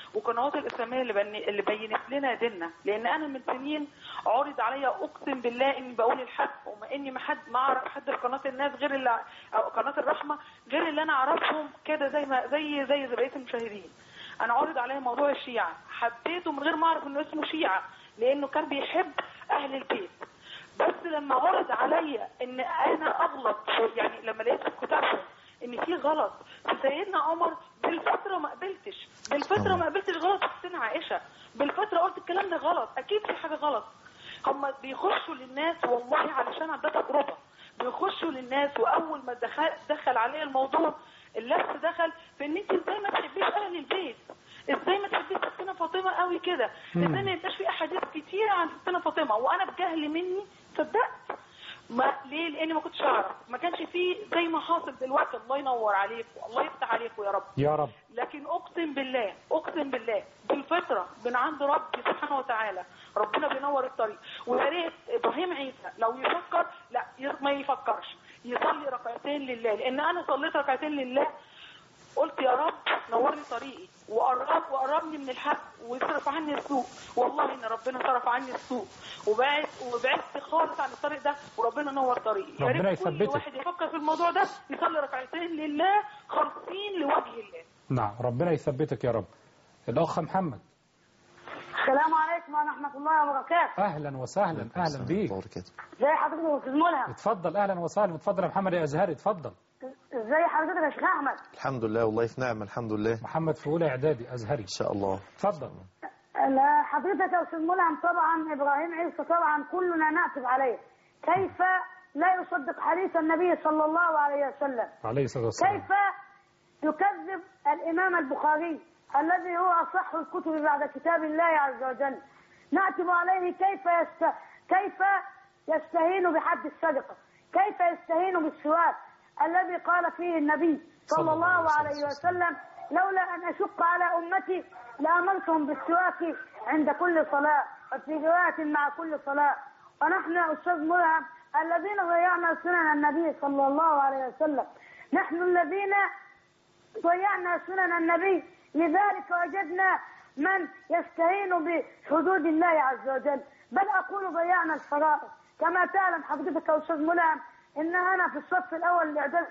وقنوات الاسلاميه اللي بني اللي بينت لنا ديننا لان انا من سنين عرض عليا اقسم بالله اني بقول الحق وما اني ما حد ما اعرف حد في قناه الناس غير اللي او قناه الرحمه غير اللي انا اعرفهم كده زي ما زي زي زي بقيه المشاهدين انا عرض عليا موضوع الشيعه حبيته من غير ما اعرف انه اسمه شيعه لانه كان بيحب اهل البيت بس لما عرض عليا ان انا اغلط في- يعني لما لقيت في كتابهم ان في غلط في سيدنا عمر بالفتره ما قبلتش بالفتره ما قبلتش غلط في سيدنا عائشه بالفتره قلت الكلام ده غلط اكيد في حاجه غلط هم بيخشوا للناس والله علشان ده تجربه بيخشوا للناس واول ما دخل دخل عليه الموضوع اللبس دخل في ان انت ازاي ما تحبيش اهل البيت ازاي ما تحبيش ستنا فاطمه قوي كده ازاي ما يبقاش في احاديث كتيره عن ستنا فاطمه وانا بجهل مني صدقت ما ليه لاني ما كنتش اعرف ما كانش فيه زي ما حاصل دلوقتي الله ينور عليك والله يفتح عليك يا رب يا رب لكن اقسم بالله اقسم بالله بالفطره من عند ربي سبحانه وتعالى ربنا بينور الطريق ويا ريت ابراهيم عيسى لو يفكر لا ي- ما يفكرش يصلي ركعتين لله لان انا صليت ركعتين لله قلت يا رب نور لي طريقي وقرب وقربني من الحق ويصرف عني السوء والله ان ربنا صرف عني السوء وبعد وبعدت خالص عن الطريق ده وربنا نور طريقي يا ربنا ريت كل يثبتك. واحد يفكر في الموضوع ده يصلي ركعتين لله خالصين لوجه الله نعم ربنا يثبتك يا رب الأخ محمد السلام عليكم ورحمة الله وبركاته أهلا وسهلا أهلا بيك ازي حضرتك يا استاذ ملهم اتفضل أهلا وسهلا اتفضل يا محمد يا أزهري اتفضل ازي حضرتك يا شيخ احمد الحمد لله والله في نعمة الحمد لله محمد في أولى إعدادي أزهري إن شاء الله اتفضل لا، حضرتك يا استاذ ملهم طبعا ابراهيم عيسى طبعا كلنا نعتب عليه كيف لا يصدق حديث النبي صلى الله عليه وسلم عليه الصلاة والسلام كيف يكذب الامام البخاري الذي هو اصح الكتب بعد كتاب الله عز وجل نعتب عليه كيف يست... كيف يستهين بحد الصدقه كيف يستهين بالسواك الذي قال فيه النبي صلى الله عليه وسلم لولا ان اشق على امتي لامرتهم بالسواك عند كل صلاه وفي روايه مع كل صلاه ونحن يا استاذ ملهم الذين ضيعنا سنن النبي صلى الله عليه وسلم نحن الذين ضيعنا سنن النبي لذلك وجدنا من يستهين بحدود الله عز وجل بل أقول ضيعنا الفرائض كما تعلم حضرتك يا أستاذ ملهم إن أنا في الصف الأول الإعداد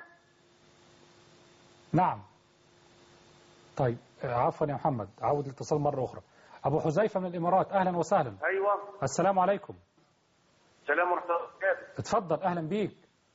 نعم طيب آه، عفوا يا محمد عود الاتصال مرة أخرى أبو حذيفة من الإمارات أهلا وسهلا ايوه السلام عليكم السلام ورحمه الله وبركاته اتفضل أهلا بيك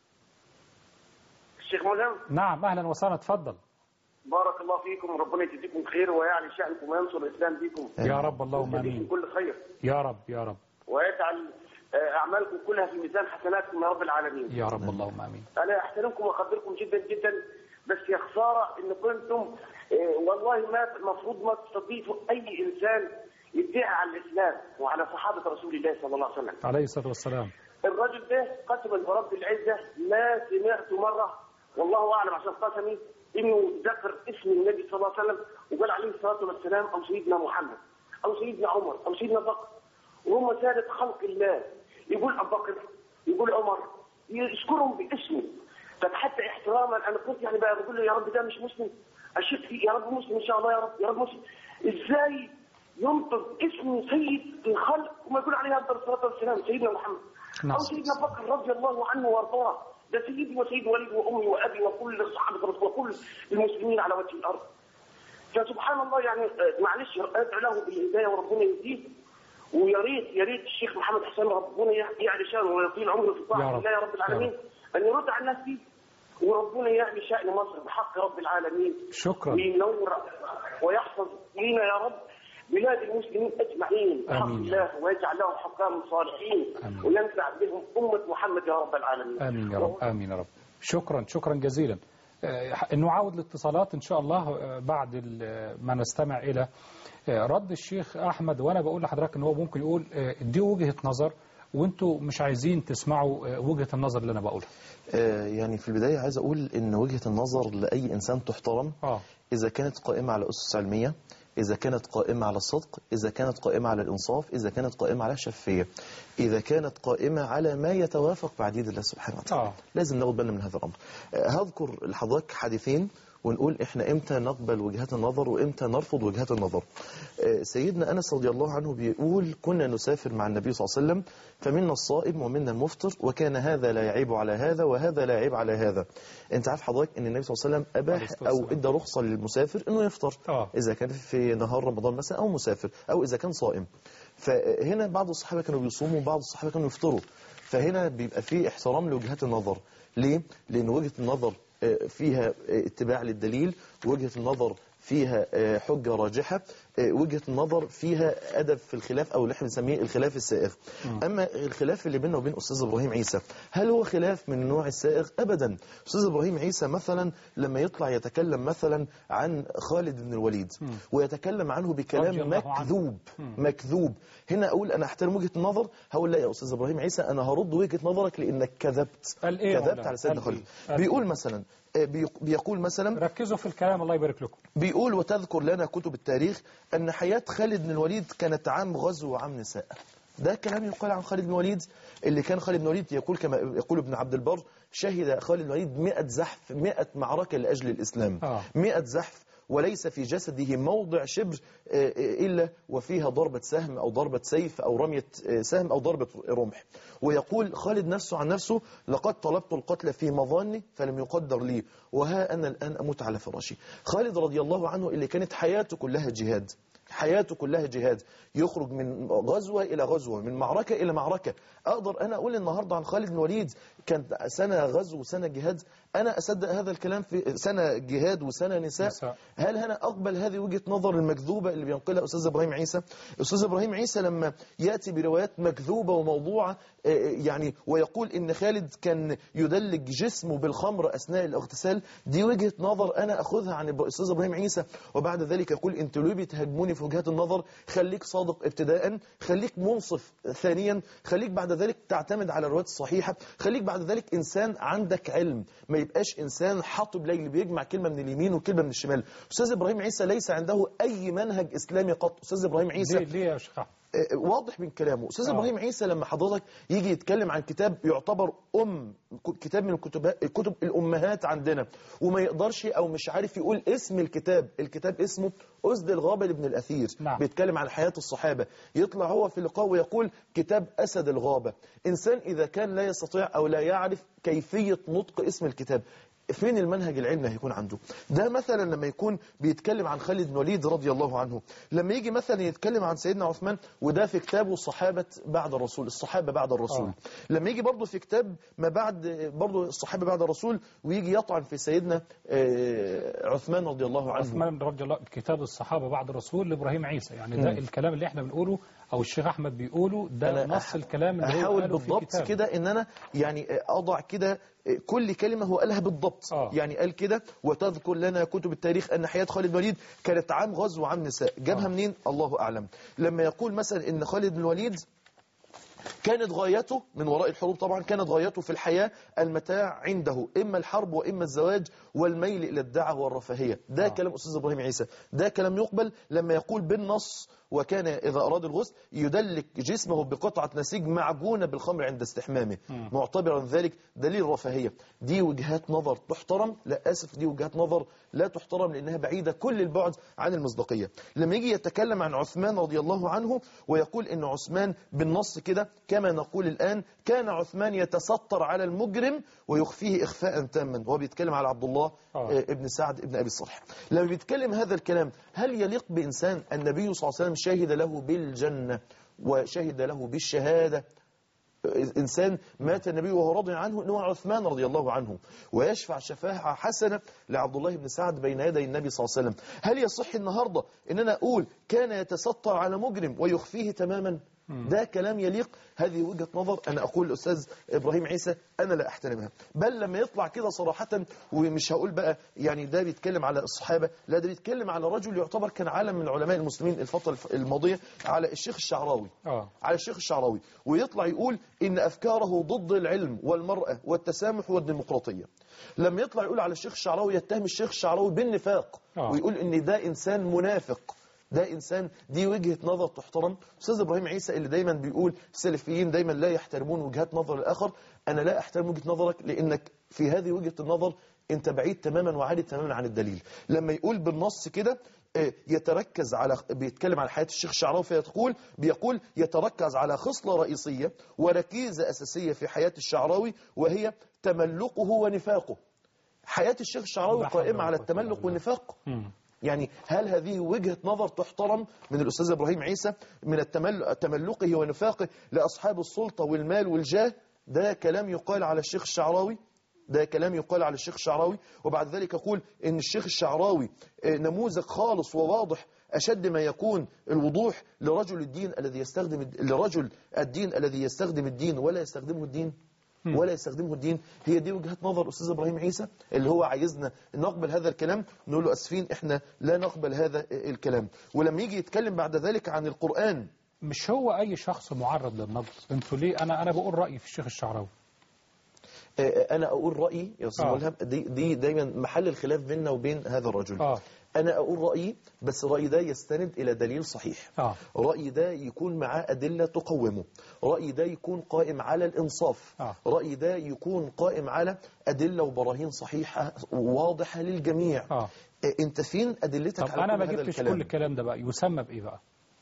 الشيخ ملهم نعم أهلا وسهلا اتفضل بارك الله فيكم وربنا يجزيكم خير ويعلي شأنكم وينصر الاسلام بكم يا رب اللهم ويجزيكم آمين كل خير يا رب يا رب ويجعل آه، اعمالكم كلها في ميزان حسناتكم يا رب العالمين يا رب اللهم آمين انا احترمكم واقدركم جدا جدا بس يا خساره ان كنتم آه، والله ما المفروض ما تستضيفوا اي انسان يدعي على الاسلام وعلى صحابه رسول الله صلى الله عليه وسلم عليه الصلاة والسلام الرجل ده قسما برب العزة ما سمعت مرة والله أعلم عشان قسمي إنه ذكر اسم النبي صلى الله عليه وسلم وقال عليه الصلاة والسلام أو سيدنا محمد أو سيدنا عمر أو سيدنا بكر وهم سادة خلق الله يقول أبو بكر يقول عمر يذكرهم باسمه فحتى احتراما أنا كنت يعني بقى بقول له يا رب ده مش مسلم أشك فيه يا رب مسلم إن شاء الله يا رب يا رب مسلم إزاي ينطق اسم سيد الخلق وما يقول عليه أفضل الصلاة والسلام سيدنا محمد نعم. أو سيدنا بكر رضي الله عنه وارضاه ده سيدي وسيد والدي وامي وابي وكل الصحابه الرسول وكل المسلمين على وجه الارض. فسبحان الله يعني آه، معلش ادعو له بالهدايه وربنا يهديه ويا ريت يا ريت الشيخ محمد حسين ربنا يعلي شانه ويطيل عمره في يا طاعه رب. الله يا رب العالمين ان يرد على الناس دي وربنا يعلي شان مصر بحق رب العالمين شكرا وينور ويحفظ لنا يا رب بلاد المسلمين اجمعين بحق آمين. الله ويجعل لهم حكام صالحين آمين. وينفع بهم امه محمد يا رب العالمين آمين يا رب آمين يا رب شكرا شكرا جزيلا آه، نعاود الاتصالات إن شاء الله آه، بعد ال- ما نستمع إلى آه، رد الشيخ أحمد وأنا بقول لحضرتك إن هو ممكن يقول آه، دي وجهة نظر وانتوا مش عايزين تسمعوا آه، وجهة النظر اللي أنا بقولها آه، يعني في البداية عايز أقول إن وجهة النظر لأي إنسان تحترم آه إذا كانت قائمة على أسس علمية إذا كانت قائمة على الصدق إذا كانت قائمة على الإنصاف إذا كانت قائمة على الشفافية إذا كانت قائمة على ما يتوافق مع دين الله سبحانه وتعالى آه. لازم ناخد بالنا من هذا الأمر آه، هذكر لحضرتك حديثين ونقول احنا امتى نقبل وجهات النظر وامتى نرفض وجهات النظر آه، سيدنا انس رضي الله عنه بيقول كنا نسافر مع النبي صلى الله عليه وسلم فمنا الصائم ومنا المفطر وكان هذا لا يعيب على هذا وهذا لا يعيب على هذا انت عارف حضرتك ان النبي صلى الله عليه وسلم اباح عليه الصلاة او والسلام. ادى رخصه للمسافر انه يفطر آه. اذا كان في نهار رمضان مثلا او مسافر او اذا كان صائم فهنا بعض الصحابه كانوا بيصوموا وبعض الصحابه كانوا يفطروا فهنا بيبقى في احترام لوجهات النظر ليه لان وجهه النظر آه، فيها آه، اتباع للدليل وجهه النظر فيها آه، حجه راجحه آه، وجهه النظر فيها ادب في الخلاف او اللي احنا بنسميه الخلاف السائغ اما الخلاف اللي بيننا وبين استاذ ابراهيم عيسى هل هو خلاف من النوع السائغ ابدا استاذ ابراهيم عيسى مثلا لما يطلع يتكلم مثلا عن خالد بن الوليد ويتكلم عنه رضي بكلام الله عنه. مكذوب مكذوب هنا اقول انا احترم وجهه النظر هقول لا يا استاذ ابراهيم عيسى انا هرد وجهه نظرك لانك كذبت قال إيه يا كذبت مولانا؟ على سيدنا قال خالد إيه؟ قال بيقول مثلا آه، بيق- بيقول مثلا ركزوا في الكلام الله يبارك لكم بيقول وتذكر لنا كتب التاريخ أن حياة خالد بن الوليد كانت عام غزو وعام نساء ده كلام يقال عن خالد بن الوليد اللي كان خالد بن الوليد يقول كما يقول ابن عبد البر شهد خالد بن الوليد 100 زحف 100 معركة لأجل الإسلام آه. 100 زحف وليس في جسده موضع شبر آه، آه، إلا وفيها ضربة سهم أو ضربة سيف أو رمية آه، سهم أو ضربة رمح ويقول خالد نفسه عن نفسه لقد طلبت القتل في مظاني فلم يقدر لي وها أنا الآن أموت على فراشي خالد رضي الله عنه اللي كانت حياته كلها جهاد حياته كلها جهاد يخرج من غزوة إلى غزوة من معركة إلى معركة أقدر أنا أقول النهاردة عن خالد بن الوليد كان سنة غزو وسنة جهاد أنا أصدق هذا الكلام في سنة جهاد وسنة نساء نساء. هل أنا أقبل هذه وجهة نظر المكذوبة اللي بينقلها أستاذ إبراهيم عيسى أستاذ إبراهيم عيسى لما يأتي بروايات مكذوبة وموضوعة آه، يعني ويقول إن خالد كان يدلج جسمه بالخمر أثناء الاغتسال دي وجهة نظر أنا أخذها عن إبرا- أستاذ إبراهيم عيسى وبعد ذلك يقول أنتوا ليه بتهاجموني في وجهات النظر خليك صادق ابتداء خليك منصف ثانيا خليك بعد ذلك تعتمد على الروايات الصحيحة خليك بعد ذلك إنسان عندك علم ما يبقاش إنسان حاطب ليل بيجمع كلمة من اليمين وكلمة من الشمال أستاذ إبراهيم عيسى ليس عنده أي منهج إسلامي قط أستاذ إبراهيم عيسى ليه ليه يا شيخ أحمد؟ آه، واضح من كلامه استاذ آه. ابراهيم عيسى لما حضرتك يجي يتكلم عن كتاب يعتبر ام ك- كتاب من الكتب الكتب الامهات عندنا وما يقدرش او مش عارف يقول اسم الكتاب الكتاب اسمه أسد الغابة لابن الأثير نعم. بيتكلم عن حياة الصحابة يطلع هو في لقاء ويقول كتاب أسد الغابة إنسان إذا كان لا يستطيع أو لا يعرف كيفية نطق اسم الكتاب فين المنهج العلمي هيكون عنده ده مثلا لما يكون بيتكلم عن خالد بن وليد رضي الله عنه لما يجي مثلا يتكلم عن سيدنا عثمان وده في كتابه صحابة بعد الرسول الصحابة بعد الرسول آه. لما يجي برضه في كتاب ما بعد برضه الصحابة بعد الرسول ويجي يطعن في سيدنا آه، عثمان رضي الله عنه عثمان رضي الله كتاب الصحابة بعد الرسول لإبراهيم عيسى يعني ده مم. الكلام اللي احنا بنقوله أو الشيخ أحمد بيقوله ده أنا نص أح- الكلام اللي هو احاول قاله في بالضبط كتابه. كده ان انا يعني اضع كده كل كلمة هو قالها بالضبط آه. يعني قال كده وتذكر لنا كتب التاريخ أن حياة خالد بن الوليد كانت عام غزو وعام نساء جابها آه. منين الله أعلم لما يقول مثلا أن خالد بن الوليد كانت غايته من وراء الحروب طبعا كانت غايته في الحياة المتاع عنده إما الحرب وإما الزواج والميل إلى الدعوة والرفاهية ده آه. كلام أستاذ إبراهيم عيسى ده كلام يقبل لما يقول بالنص وكان إذا أراد الغسل يدلك جسمه بقطعة نسيج معجونة بالخمر عند استحمامه معتبرا ذلك دليل رفاهية دي وجهات نظر تحترم لا آسف دي وجهات نظر لا تحترم لأنها بعيدة كل البعد عن المصداقية لما يجي يتكلم عن عثمان رضي الله عنه ويقول إن عثمان بالنص كده كما نقول الآن كان عثمان يتستر على المجرم ويخفيه إخفاء تاما وهو بيتكلم على عبد الله آه. آه، ابن سعد ابن أبي الصالح لما بيتكلم هذا الكلام هل يليق بإنسان النبي صلى الله عليه وسلم شهد له بالجنة وشهد له بالشهادة إنسان مات النبي وهو راضي عنه أنه عثمان رضي الله عنه ويشفع شفاعة حسنة لعبد الله بن سعد بين يدي النبي صلى الله عليه وسلم هل يصح النهاردة أن أنا أقول كان يتستر على مجرم ويخفيه تماما ده كلام يليق هذه وجهة نظر أنا أقول الأستاذ إبراهيم عيسى أنا لا أحترمها بل لما يطلع كده صراحة ومش هقول بقى يعني ده بيتكلم على الصحابة لا ده بيتكلم على رجل يعتبر كان عالم من علماء المسلمين الفترة الماضية على الشيخ الشعراوي آه. على الشيخ الشعراوي ويطلع يقول إن أفكاره ضد العلم والمرأة والتسامح والديمقراطية لما يطلع يقول على الشيخ الشعراوي يتهم الشيخ الشعراوي بالنفاق آه. ويقول إن ده إنسان منافق ده إنسان دي وجهة نظر تحترم أستاذ إبراهيم عيسى اللي دايما بيقول السلفيين دايما لا يحترمون وجهات نظر الآخر أنا لا أحترم وجهة نظرك لأنك في هذه وجهة النظر انت بعيد تماما وعالي تماما عن الدليل لما يقول بالنص كده آه، يتركز على بيتكلم عن حياة الشيخ الشعراوي فيقول بيقول يتركز على خصلة رئيسية وركيزة أساسية في حياة الشعراوي وهي تملقه ونفاقه حياة الشيخ الشعراوي لا حول قائمة ولا على قوة التملق إلا بالله. والنفاق مم. يعني هل هذه وجهة نظر تحترم من الأستاذ إبراهيم عيسى من التمل- تملقه ونفاقه لأصحاب السلطة والمال والجاه ده كلام يقال على الشيخ الشعراوي ده كلام يقال على الشيخ الشعراوي وبعد ذلك يقول ان الشيخ الشعراوي آه، نموذج خالص وواضح أشد ما يكون الوضوح لرجل الدين الذي يستخدم الد- لرجل الدين الذي يستخدم الدين ولا يستخدمه الدين ولا يستخدمه الدين هي دي وجهة نظر أستاذ إبراهيم عيسى اللي هو عايزنا نقبل هذا الكلام نقول له أسفين إحنا لا نقبل هذا الكلام ولما يجي يتكلم بعد ذلك عن القرآن مش هو أي شخص معرض للنقد انتوا ليه أنا أنا بقول رأيي في الشيخ الشعراوي آه، أنا أقول رأيي يا أستاذ آه. ملهم دي, دي دايما محل الخلاف بيننا وبين هذا الرجل آه. أنا أقول رأيي بس رأيي ده يستند إلى دليل صحيح آه. رأيي ده يكون معاه أدلة تقومه رأيي ده يكون قائم على الإنصاف آه. رأيي ده يكون قائم على أدلة وبراهين صحيحة واضحة للجميع آه. آه، أنت فين أدلتك طب على أنا كل ما هذا جبتش الكلام؟ كل الكلام ده بقى يسمى بإيه بقى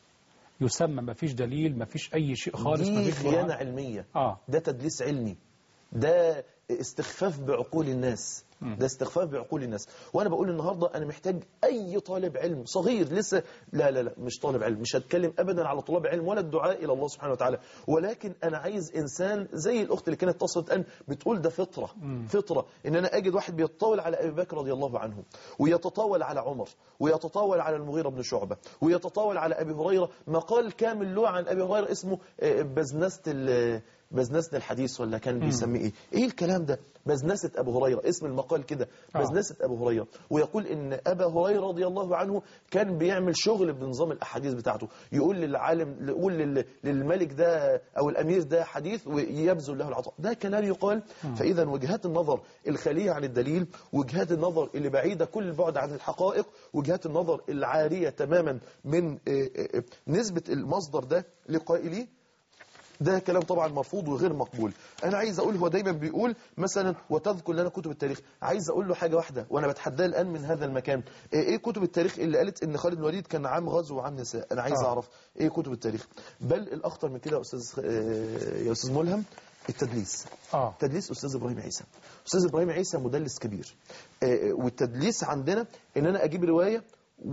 يسمى ما فيش دليل ما فيش أي شيء خالص ما دي فيش خيانة برهان. علمية آه. ده تدليس علمي ده استخفاف بعقول الناس ده استخفاف بعقول الناس وانا بقول النهارده انا محتاج اي طالب علم صغير لسه لا لا لا مش طالب علم مش هتكلم ابدا على طلاب علم ولا الدعاء الى الله سبحانه وتعالى ولكن انا عايز انسان زي الاخت اللي كانت اتصلت الان بتقول ده فطره فطره ان انا اجد واحد بيتطاول على ابي بكر رضي الله عنه ويتطاول على عمر ويتطاول على المغيره بن شعبه ويتطاول على ابي هريره مقال كامل له عن ابي هريره اسمه آه، بزنسه ال- بزنسة الحديث ولا كان بيسميه ايه ايه الكلام ده بزنسة ابو هريرة اسم المقال كده آه. بزنسة ابو هريرة ويقول ان ابا هريرة رضي الله عنه كان بيعمل شغل بنظام الاحاديث بتاعته يقول للعالم يقول لل- للملك ده او الامير ده حديث ويبذل له العطاء ده كلام يقال فاذا وجهات النظر الخالية عن الدليل وجهات النظر اللي بعيدة كل البعد عن الحقائق وجهات النظر العارية تماما من آه، آه، آه، نسبة المصدر ده لقائليه ده كلام طبعا مرفوض وغير مقبول انا عايز اقول هو دايما بيقول مثلا وتذكر لنا كتب التاريخ عايز اقول له حاجه واحده وانا بتحداه الان من هذا المكان ايه إيه كتب التاريخ اللي قالت ان خالد بن الوليد كان عام غزو وعام نساء انا عايز آه. اعرف ايه كتب التاريخ بل الاخطر من كده يا استاذ آه، يا استاذ ملهم التدليس آه. تدليس استاذ ابراهيم عيسى استاذ ابراهيم عيسى مدلس كبير آه، والتدليس عندنا ان انا اجيب روايه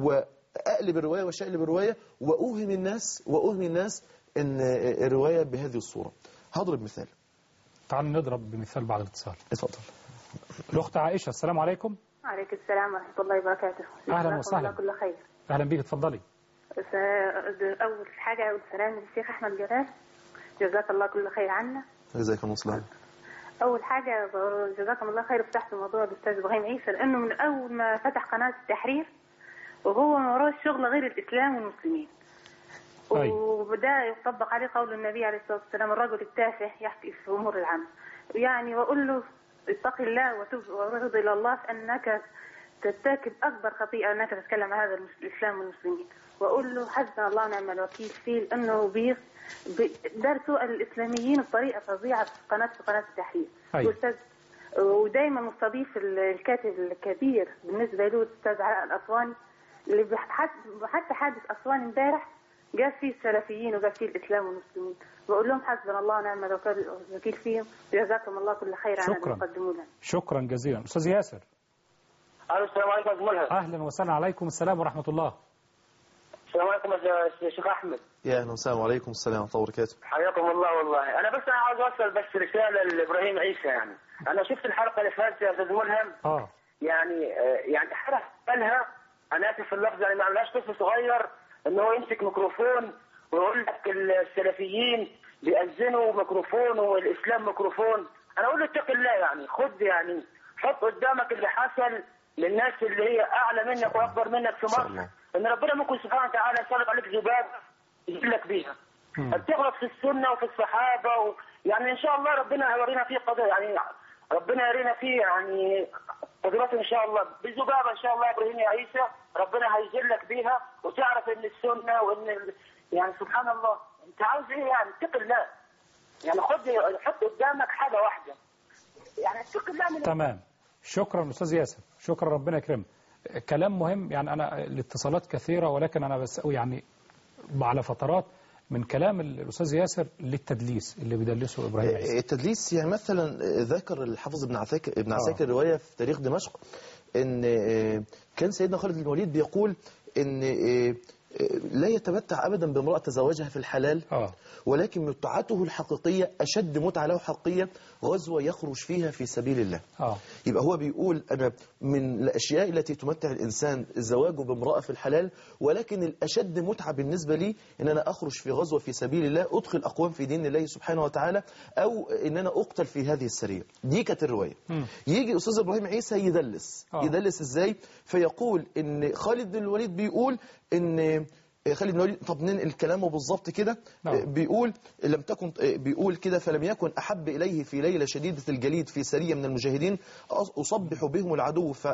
واقلب الروايه واشقلب الروايه واوهم الناس واوهم الناس ان آه، الروايه بهذه الصوره هضرب مثال تعالوا نضرب بمثال بعد الاتصال اتفضل الأخت عائشة السلام عليكم عليكم السلام ورحمة الله وبركاته أهلا جزاكم وسهلا. الله كل خير أهلا بيك اتفضلي س- أول حاجة أول سلام للشيخ أحمد جلال جزاك الله كل خير عنا جزاك الله خير أول حاجة ب- جزاكم الله خير فتحت موضوع الأستاذ إبراهيم عيسى لأنه من أول ما فتح قناة التحرير وهو ما وراه الشغل غير الإسلام والمسلمين أي. وبدا يطبق عليه قول النبي عليه الصلاة والسلام الرجل التافه يحكي في أمور العامة يعني وأقول له اتق الله وتب وارغب إلى الله فأنك ترتكب أكبر خطيئة أنك تتكلم عن هذا المس- الإسلام والمسلمين وأقول له حسبنا الله ونعم الوكيل فيه لأنه بيص ب- دار سوء الإسلاميين بطريقة فظيعة في قناة في قناة التحرير أي. والأستاذ ودايما مستضيف ال- الكاتب الكبير بالنسبة له الأستاذ علاء الأسواني اللي بحس- حتى حادث أسوان امبارح جاب فيه السلفيين وجاب فيه الإسلام والمسلمين بقول لهم حسبنا الله ونعم الوكيل الوكيل فيهم وجزاكم الله كل خير على شكراً. ما تقدموا لنا شكرا جزيلا أستاذ ياسر الو السلام عليكم يا أستاذ ملهم أهلا وسهلا عليكم السلام ورحمة الله السلام عليكم يا شيخ احمد يا اهلا وسهلا وعليكم السلام ورحمه الله وبركاته حياكم الله والله انا بس انا عاوز اوصل بس رساله لابراهيم عيسى يعني انا شفت الحلقه اللي فاتت يا استاذ ملهم آه يعني آه، يعني حرف قالها انا اسف في اللفظ يعني ما عملهاش طفل صغير ان هو يمسك ميكروفون ويقول لك السلفيين بيأذنوا ميكروفون والاسلام ميكروفون انا اقول له اتق الله يعني خد يعني حط قدامك اللي حصل للناس اللي هي اعلى منك واكبر منك في شاء مصر الله. ان ربنا ممكن سبحانه وتعالى يسلط عليك ذباب يجيلك بيها بتغلط في السنه وفي الصحابه و... يعني ان شاء الله ربنا هيورينا فيه قضايا يعني ربنا يرينا فيه يعني قدرات ان شاء الله بذبابه ان شاء الله يا ابراهيم يا عيسى ربنا هيجلك بيها وتعرف ان السنه وان ال... يعني سبحان الله انت عاوز ايه يعني اتق الله يعني خد حط قدامك حاجه واحده يعني اتق الله من تمام شكرا أستاذ ياسر شكرا ربنا يكرمك كلام مهم يعني أنا الاتصالات كثيرة ولكن أنا بس يعني على فترات من كلام الأستاذ ياسر للتدليس اللي بيدلسه إبراهيم عيسى التدليس يعني مثلا ذكر الحافظ ابن عساكر ابن آه. عساكر روايه في تاريخ دمشق ان كان سيدنا خالد بن الوليد بيقول ان لا يتمتع ابدا بامراه تزوجها في الحلال آه. ولكن متعته الحقيقيه اشد متعه له حقيقيه غزوه يخرج فيها في سبيل الله آه. يبقى هو بيقول أنا من الأشياء التي تمتع الإنسان زواجه بامرأة في الحلال ولكن الأشد متعة بالنسبة لي أن أنا أخرج في غزوة في سبيل الله أدخل أقوام في دين الله سبحانه وتعالى أو أن أنا أقتل في هذه السرية دي كانت الرواية مم. يجي أستاذ إبراهيم عيسى يدلس آه. يدلس إزاي فيقول أن خالد بن الوليد بيقول أن خالد بن الوليد طب ننقل كلامه بالظبط كده نعم. بيقول لم تكن بيقول كده فلم يكن أحب إليه في ليلة شديدة الجليد في سرية من المجاهدين أصبح بهم العدو ف-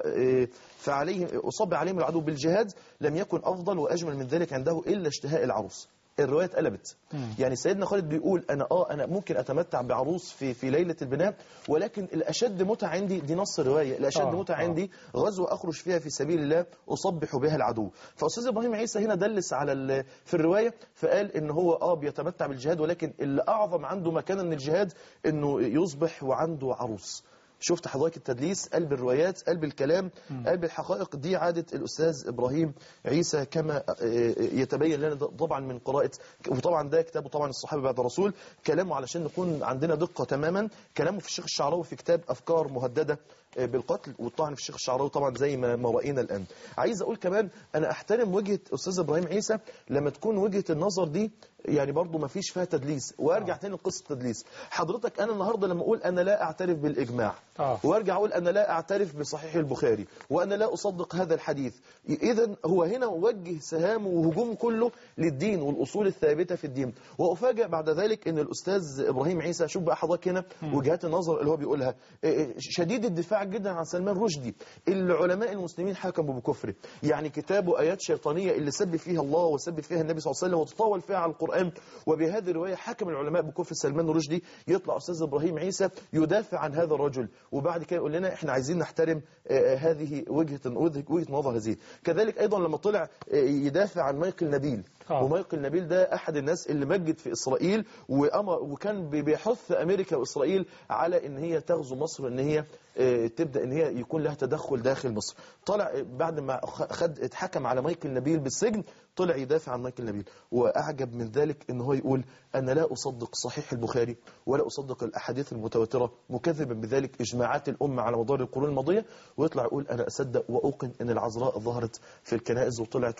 فعليهم أصبح عليهم العدو بالجهاد لم يكن أفضل وأجمل من ذلك عنده إلا اشتهاء العروس الرواية اتقلبت يعني سيدنا خالد بيقول أنا آه أنا ممكن أتمتع بعروس في في ليلة البناء ولكن الأشد متعة عندي دي نص الرواية الأشد آه، متعة آه. عندي غزوة أخرج فيها في سبيل الله أصبح بها العدو فأستاذ إبراهيم عيسى هنا دلس على ال- في الرواية فقال إن هو آه بيتمتع بالجهاد ولكن اللي أعظم عنده مكانا من الجهاد إنه يصبح وعنده عروس شفت حضرتك التدليس قلب الروايات قلب الكلام قلب الحقائق دي عادة الأستاذ إبراهيم عيسى كما آه، يتبين لنا ده طبعا من قراءة وطبعا ده كتابه طبعا الصحابة بعد الرسول كلامه علشان نكون عندنا دقة تماما كلامه في الشيخ الشعراوي في كتاب أفكار مهددة آه، بالقتل والطعن في الشيخ الشعراوي طبعا زي ما ما رأينا الآن عايز أقول كمان أنا أحترم وجهة أستاذ إبراهيم عيسى لما تكون وجهة النظر دي يعني برضو ما فيش فيها تدليس وارجع تاني لقصه التدليس حضرتك انا النهارده لما اقول انا لا اعترف بالاجماع آه. وارجع اقول انا لا اعترف بصحيح البخاري وانا لا اصدق هذا الحديث اذا هو هنا وجه سهامه وهجومه كله للدين والاصول الثابته في الدين وافاجئ بعد ذلك ان الاستاذ ابراهيم عيسى شوف بقى حضرتك هنا وجهات النظر اللي هو بيقولها إيه، شديد الدفاع جدا عن سلمان رشدي اللي علماء المسلمين حكموا بكفره يعني كتابه ايات شيطانيه اللي سب فيها الله وسب فيها النبي صلى الله عليه وسلم وتطاول فيها على القران وبهذه الروايه حكم العلماء بكفر سلمان رشدي يطلع استاذ ابراهيم عيسى يدافع عن هذا الرجل وبعد كده يقول لنا احنا عايزين نحترم آه، هذه وجهه وجهه وجهة نظر هذه كذلك ايضا لما طلع آه، يدافع عن مايكل نبيل آه. ومايكل نبيل ده احد الناس اللي مجد في اسرائيل وأمر وكان بي- بيحث امريكا واسرائيل على ان هي تغزو مصر ان هي آه، تبدا ان هي يكون لها تدخل داخل مصر طلع آه، بعد ما خ- خد اتحكم على مايكل نبيل بالسجن طلع يدافع عن مايكل نبيل واعجب من ذلك ان هو يقول انا لا اصدق صحيح البخاري ولا اصدق الاحاديث المتواتره مكذبا بذلك اجماعات الامه على مدار القرون الماضيه ويطلع يقول انا اصدق واوقن ان العذراء ظهرت في الكنائس وطلعت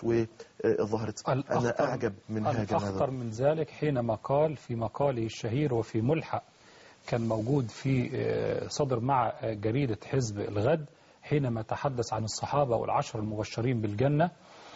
وظهرت انا الأخطر- اعجب من هذا الأخطر من ذلك حينما قال في مقاله الشهير وفي ملحق كان موجود في آه، صدر مع آه، جريدة حزب الغد حينما تحدث عن الصحابة والعشر المبشرين بالجنة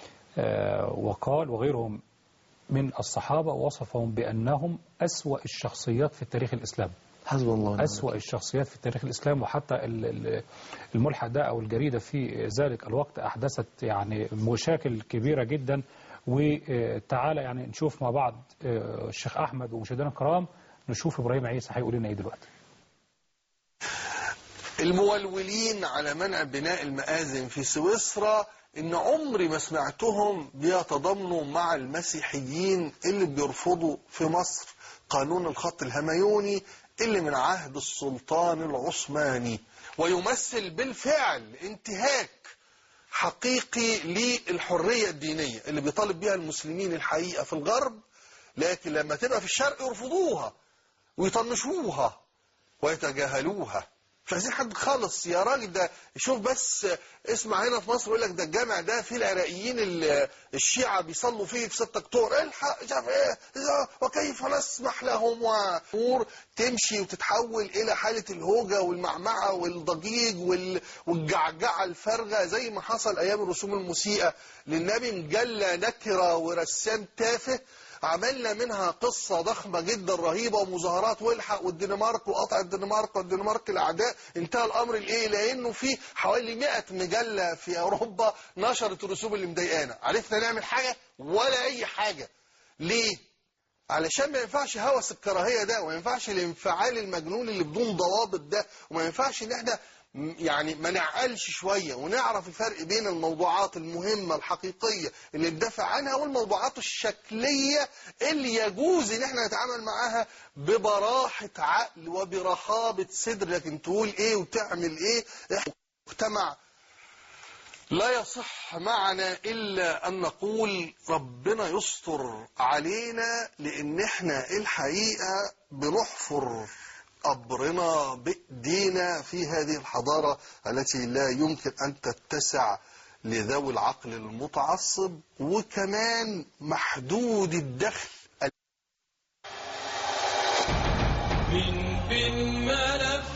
آه، وقال وغيرهم من الصحابة وصفهم بأنهم أسوأ الشخصيات في التاريخ الإسلامي حسب الله ونعم أسوأ الشخصيات في التاريخ الإسلامي وحتى ال- ال- الملحق ده أو الجريدة في ذلك الوقت أحدثت يعني مشاكل كبيرة جدا وتعالى يعني نشوف مع بعض آه، الشيخ أحمد ومشاهدينا الكرام نشوف إبراهيم عيسى هيقول لنا إيه دلوقتي المولولين على منع بناء المآذن في سويسرا ان عمري ما سمعتهم بيتضامنوا مع المسيحيين اللي بيرفضوا في مصر قانون الخط الهميوني اللي من عهد السلطان العثماني ويمثل بالفعل انتهاك حقيقي للحرية الدينية اللي بيطالب بها المسلمين الحقيقة في الغرب لكن لما تبقى في الشرق يرفضوها ويطنشوها ويتجاهلوها مش عايزين حد خالص يا راجل ده شوف بس اسمع هنا في مصر يقول لك ده الجامع ده فيه العراقيين ال- الشيعة بيصلوا فيه في 6 اكتوبر الحق مش عارف ايه إذا- وكيف نسمح لهم وامور تمشي وتتحول الى حالة الهوجة والمعمعة والضجيج وال- والجعجعة الفارغة زي ما حصل ايام الرسوم المسيئة للنبي مجلة نكرة ورسام تافه عملنا منها قصة ضخمة جدا رهيبة ومظاهرات والحق والدنمارك وقطع الدنمارك والدنمارك الأعداء انتهى الأمر لإيه؟ لأنه في حوالي 100 مجلة في أوروبا نشرت الرسوم اللي مضايقانا عرفنا نعمل حاجة ولا أي حاجة ليه؟ علشان ما ينفعش هوس الكراهية ده وما ينفعش الانفعال المجنون اللي بدون ضوابط ده وما ينفعش ان احنا م- يعني ما نعقلش شوية ونعرف الفرق بين الموضوعات المهمة الحقيقية اللي ندافع عنها والموضوعات الشكلية اللي يجوز ان احنا نتعامل معاها ببراحة عقل وبرحابة صدر لكن تقول ايه وتعمل ايه احنا مجتمع لا يصح معنا إلا أن نقول ربنا يستر علينا لأن احنا الحقيقة بنحفر قبرنا بإيدينا في هذه الحضارة التي لا يمكن أن تتسع لذوي العقل المتعصب وكمان محدود الدخل من بين ملف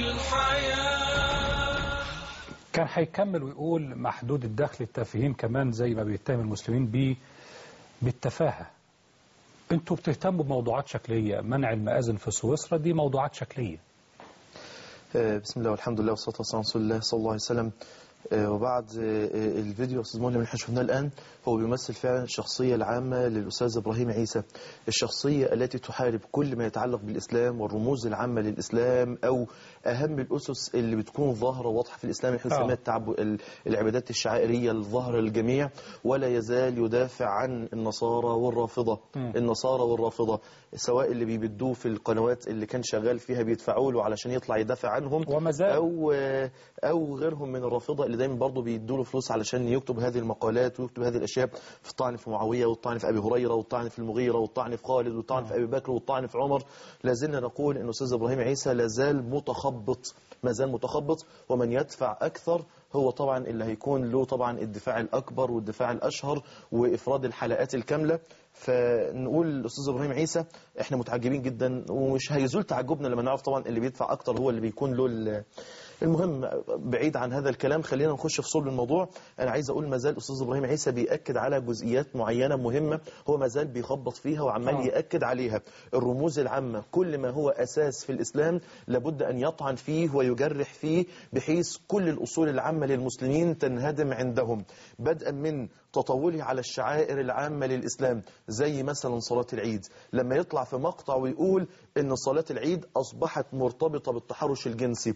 الحياة كان هيكمل ويقول محدود الدخل التافهين كمان زي ما بيتهم المسلمين بيه بالتفاهة انتوا بتهتموا بموضوعات شكلية منع المآذن في سويسرا دي موضوعات شكلية آه، بسم الله والحمد لله والصلاة والسلام على رسول الله صلى الله عليه وسلم آه، وبعد آه، آه، الفيديو أستاذ مولى اللي احنا شفناه الآن هو بيمثل فعلا الشخصية العامة للأستاذ إبراهيم عيسى الشخصية التي تحارب كل ما يتعلق بالإسلام والرموز العامة للإسلام أو أهم الأسس اللي بتكون ظاهرة واضحة في الإسلام احنا آه. بنسميها التعب ال- العبادات الشعائرية الظاهرة للجميع ولا يزال يدافع عن النصارى والرافضة مم. النصارى والرافضة سواء اللي بيبدوه في القنوات اللي كان شغال فيها بيدفعوا له علشان يطلع يدافع عنهم وما زال. او او غيرهم من الرافضه اللي دايما برضه بيدوا له فلوس علشان يكتب هذه المقالات ويكتب هذه الاشياء في الطعن في معاويه والطعن في ابي هريره والطعن في المغيره والطعن في خالد والطعن في ابي بكر والطعن في عمر لازلنا نقول ان استاذ ابراهيم عيسى لازال متخبط ما زال متخبط ومن يدفع اكثر هو طبعا اللي هيكون له طبعا الدفاع الاكبر والدفاع الاشهر وافراد الحلقات الكامله فنقول الاستاذ ابراهيم عيسى احنا متعجبين جدا ومش هيزول تعجبنا لما نعرف طبعا اللي بيدفع اكتر هو اللي بيكون له ال- المهم بعيد عن هذا الكلام خلينا نخش في صلب الموضوع انا عايز اقول ما زال الاستاذ ابراهيم عيسى بياكد على جزئيات معينه مهمه هو ما زال بيخبط فيها وعمال آه. ياكد عليها الرموز العامه كل ما هو اساس في الاسلام لابد ان يطعن فيه ويجرح فيه بحيث كل الاصول العامه للمسلمين تنهدم عندهم بدءا من تطوله على الشعائر العامة للإسلام زي مثلا صلاة العيد لما يطلع في مقطع ويقول إن صلاة العيد أصبحت مرتبطة بالتحرش الجنسي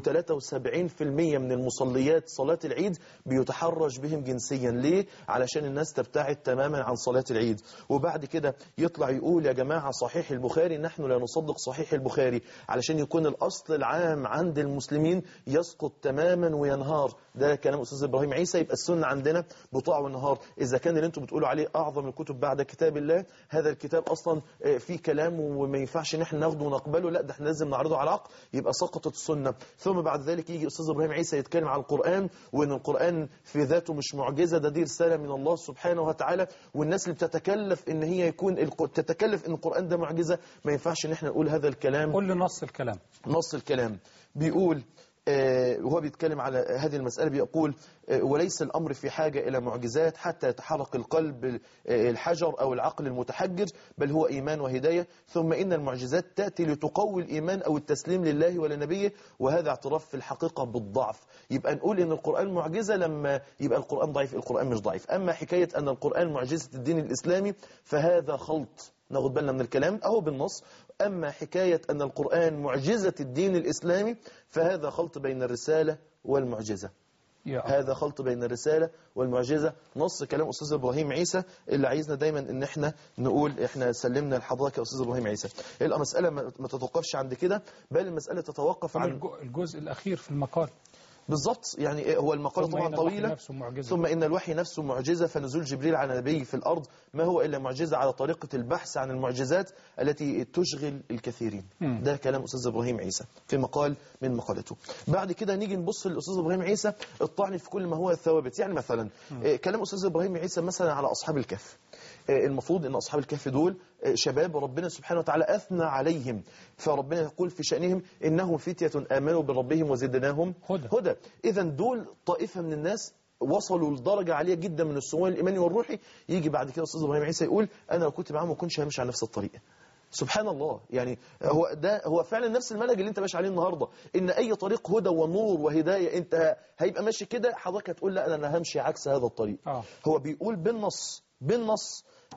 و73% من المصليات صلاة العيد بيتحرش بهم جنسيا ليه؟ علشان الناس تبتعد تماما عن صلاة العيد وبعد كده يطلع يقول يا جماعة صحيح البخاري نحن لا نصدق صحيح البخاري علشان يكون الأصل العام عند المسلمين يسقط تماما وينهار ده كلام أستاذ إبراهيم عيسى يبقى السنة عندنا بطاع والنهار إذا كان اللي أنتم بتقولوا عليه أعظم الكتب بعد كتاب الله هذا الكتاب أصلا آه، فيه كلام وما ينفعش إن احنا ناخده ونقبله لا ده احنا لازم نعرضه على العقل يبقى سقطت السنة ثم بعد ذلك يجي أستاذ إبراهيم عيسى يتكلم عن القرآن وإن القرآن في ذاته مش معجزة ده دي رسالة من الله سبحانه وتعالى والناس اللي بتتكلف إن هي يكون الق- تتكلف إن القرآن ده معجزة ما ينفعش إن احنا نقول هذا الكلام قول لي نص الكلام نص الكلام بيقول آه، وهو بيتكلم على هذه المسألة بيقول آه، وليس الأمر في حاجة إلى معجزات حتى يتحرك القلب آه، الحجر أو العقل المتحجر بل هو إيمان وهداية ثم إن المعجزات تأتي لتقوي الإيمان أو التسليم لله ولنبيه وهذا اعتراف في الحقيقة بالضعف يبقى نقول إن القرآن معجزة لما يبقى القرآن ضعيف القرآن مش ضعيف أما حكاية أن القرآن معجزة الدين الإسلامي فهذا خلط ناخد بالنا من الكلام أهو بالنص أما حكاية أن القرآن معجزة الدين الإسلامي فهذا خلط بين الرسالة والمعجزة يا هذا خلط بين الرسالة والمعجزة نص كلام أستاذ إبراهيم عيسى اللي عايزنا دايما إن إحنا نقول إحنا سلمنا لحضرتك يا أستاذ إبراهيم عيسى يبقى مسألة ما ما تتوقفش عند كده بل المسألة تتوقف عن الج- الجزء الأخير في المقال بالظبط يعني إيه هو المقالة ثم طبعا إن الوحي طويلة نفسه معجزة. ثم إن الوحي نفسه معجزة فنزول جبريل على نبي في الأرض ما هو إلا معجزة على طريقة البحث عن المعجزات التي تشغل الكثيرين مم. ده كلام أستاذ إبراهيم عيسى في مقال من مقالته بعد كده نيجي نبص للأستاذ إبراهيم عيسى الطعن في كل ما هو ثوابت يعني مثلا إيه، كلام أستاذ إبراهيم عيسى مثلا على أصحاب الكهف إيه، المفروض ان اصحاب الكهف دول إيه، شباب ربنا سبحانه وتعالى اثنى عليهم فربنا يقول في شانهم انهم فتيه امنوا بربهم وزدناهم هدى. هدى اذا دول طائفه من الناس وصلوا لدرجه عاليه جدا من السمو الايماني والروحي يجي بعد كده استاذ ابراهيم عيسى يقول انا لو كنت معاهم ما كنتش همشي على نفس الطريق سبحان الله يعني هو ده هو فعلا نفس المنهج اللي انت ماشي عليه النهارده ان اي طريق هدى ونور وهدايه انت هيبقى ماشي كده حضرتك هتقول لا انا همشي عكس هذا الطريق آه. هو بيقول بالنص بالنص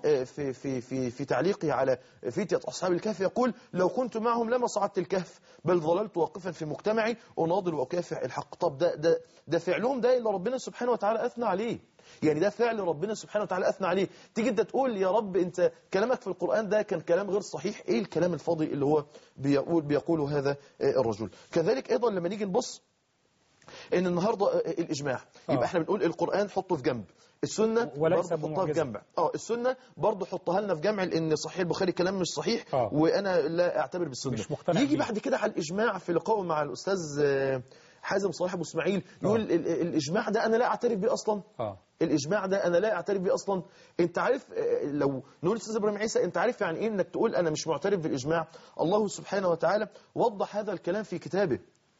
آه، في في في في تعليقه على فتية أصحاب الكهف يقول لو كنت معهم لما صعدت الكهف بل ظللت واقفا في مجتمعي أناضل وأكافح الحق طب ده ده ده فعلهم ده اللي ربنا سبحانه وتعالى أثنى عليه يعني ده فعل ربنا سبحانه وتعالى أثنى عليه تيجي انت تقول يا رب انت كلامك في القرآن ده كان كلام غير صحيح ايه الكلام الفاضي اللي هو بيقول بيقوله هذا آه، الرجل كذلك ايضا لما نيجي نبص ان النهارده آه، الاجماع يبقى آه. احنا بنقول القرآن حطه في جنب السنة وليس برضه حطها في بمعجزة. جنب اه السنة برضه حطها لنا في جمع لان صحيح البخاري كلام مش صحيح آه. وانا لا اعتبر بالسنة مش مقتنع يجي بيه. بعد كده على الاجماع في لقائه مع الاستاذ آه، حازم صلاح ابو اسماعيل يقول ال- ال- الاجماع ده انا لا اعترف بيه اصلا اه الاجماع ده انا لا اعترف بيه اصلا انت عارف آه، لو نقول استاذ ابراهيم عيسى انت عارف يعني ايه انك تقول انا مش معترف بالاجماع الله سبحانه وتعالى وضح هذا الكلام في كتابه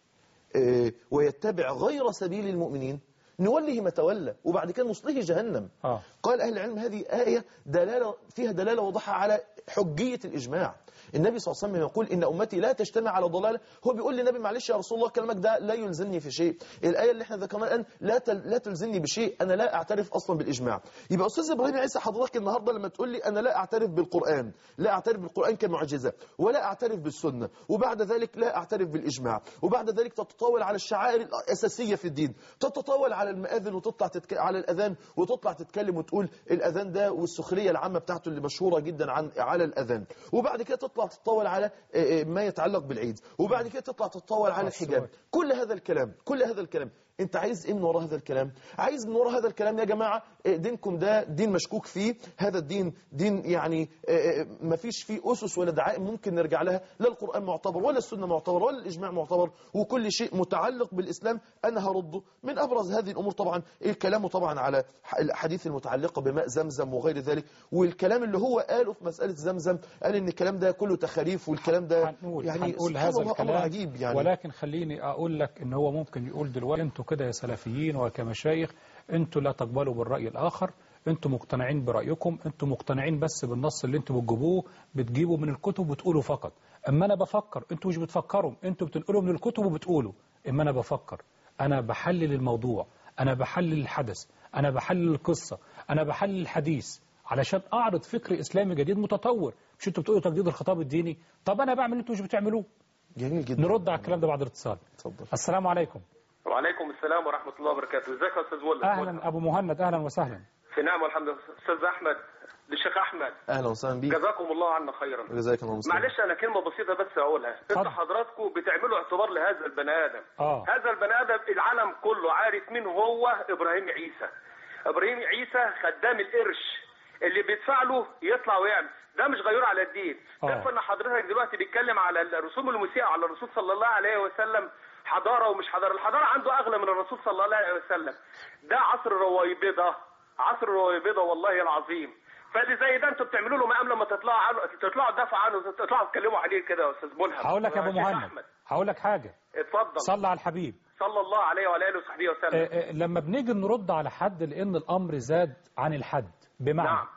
آه، ويتبع غير سبيل المؤمنين نوله ما تولى وبعد كده نصله جهنم اه قال أهل العلم هذه آية دلالة فيها دلالة واضحة على حجية الإجماع النبي صلى الله عليه وسلم يقول إن أمتي لا تجتمع على ضلالة هو بيقول للنبي معلش يا رسول الله كلامك ده لا يلزمني في شيء الآية اللي احنا ذكرناها الآن لا تل لا تلزمني بشيء أنا لا أعترف أصلا بالإجماع يبقى أستاذ إبراهيم عيسى حضرتك النهاردة لما تقول لي أنا لا أعترف بالقرآن لا أعترف بالقرآن كمعجزة ولا أعترف بالسنة وبعد ذلك لا أعترف بالإجماع وبعد ذلك تتطاول على الشعائر الأساسية في الدين تتطاول على المآذن وتطلع تتك... على الأذان وتطلع تتكلم وتقول الأذان ده والسخرية العامة بتاعته اللي مشهورة جدا عن على الأذان وبعد كده تطلع تتطاول على آه، آه، ما يتعلق بالعيد وبعد كده تطلع تتطاول على الحجاب كل هذا الكلام كل هذا الكلام انت عايز ايه من وراء هذا الكلام عايز من وراء هذا الكلام يا جماعه آه، دينكم ده دين مشكوك فيه هذا الدين دين يعني ما فيش فيه اسس ولا دعائم ممكن نرجع لها لا القران معتبر ولا السنه معتبر ولا الاجماع معتبر وكل شيء متعلق بالاسلام انا هرده من ابرز هذه الامور طبعا الكلام طبعا على ح- الاحاديث المتعلقه بماء زمزم وغير ذلك والكلام اللي هو قاله في مساله زمزم قال ان الكلام ده كله تخاريف والكلام ده هنقول يعني هنقول سبحان هذا الله الكلام امر عجيب يعني ولكن خليني اقول لك ان هو ممكن يقول دلوقتي انتوا كده يا سلفيين وكمشايخ انتوا لا تقبلوا بالراي الاخر انتوا مقتنعين برايكم انتوا مقتنعين بس بالنص اللي انتوا بتجيبوه بتجيبوا من الكتب وتقولوا فقط اما انا بفكر انتوا مش بتفكروا انتوا بتنقلوا من الكتب وبتقولوا اما انا بفكر انا بحلل الموضوع انا بحلل الحدث انا بحلل القصه انا بحلل الحديث علشان اعرض فكر اسلامي جديد متطور مش انتوا بتقولوا تجديد الخطاب الديني طب انا بعمل اللي انتوا مش بتعملوه جميل جدا نرد على الكلام ده بعد الاتصال اتفضل السلام عليكم وعليكم السلام ورحمة الله وبركاته ازيك يا أستاذ ولا اهلا ابو مهند اهلا وسهلا في نعم والحمد لله أستاذ أحمد الشيخ أحمد اهلا وسهلا بيك جزاكم الله عنا خيرا جزاك الله خير معلش أنا كلمة بسيطة بس أقولها أنت حضراتكم بتعملوا اعتبار لهذا البني آدم اه هذا البني آدم العالم كله عارف مين هو إبراهيم عيسى إبراهيم عيسى خدام القرش اللي بيدفع له يطلع ويعمل ده مش غيور على الدين آه. كيف ان حضرتك دلوقتي بيتكلم على الرسوم المسيئة على الرسول صلى الله عليه وسلم حضارة ومش حضارة الحضارة عنده أغلى من الرسول صلى الله عليه وسلم ده عصر الرويبضة عصر الرويبضة والله العظيم فاللي زي ده انتوا بتعملوا له مقام لما تطلعوا عنه تطلعوا تدافعوا عنه تطلعوا تتكلموا عليه كده يا استاذ ملهم هقول لك يا ابو شيخ مهند أحمد، هقول لك حاجه اتفضل صلى على الحبيب صلى الله عليه وعلى اله وصحبه وسلم آه، آه، لما بنيجي نرد على حد لان الامر زاد عن الحد بمعنى نعم.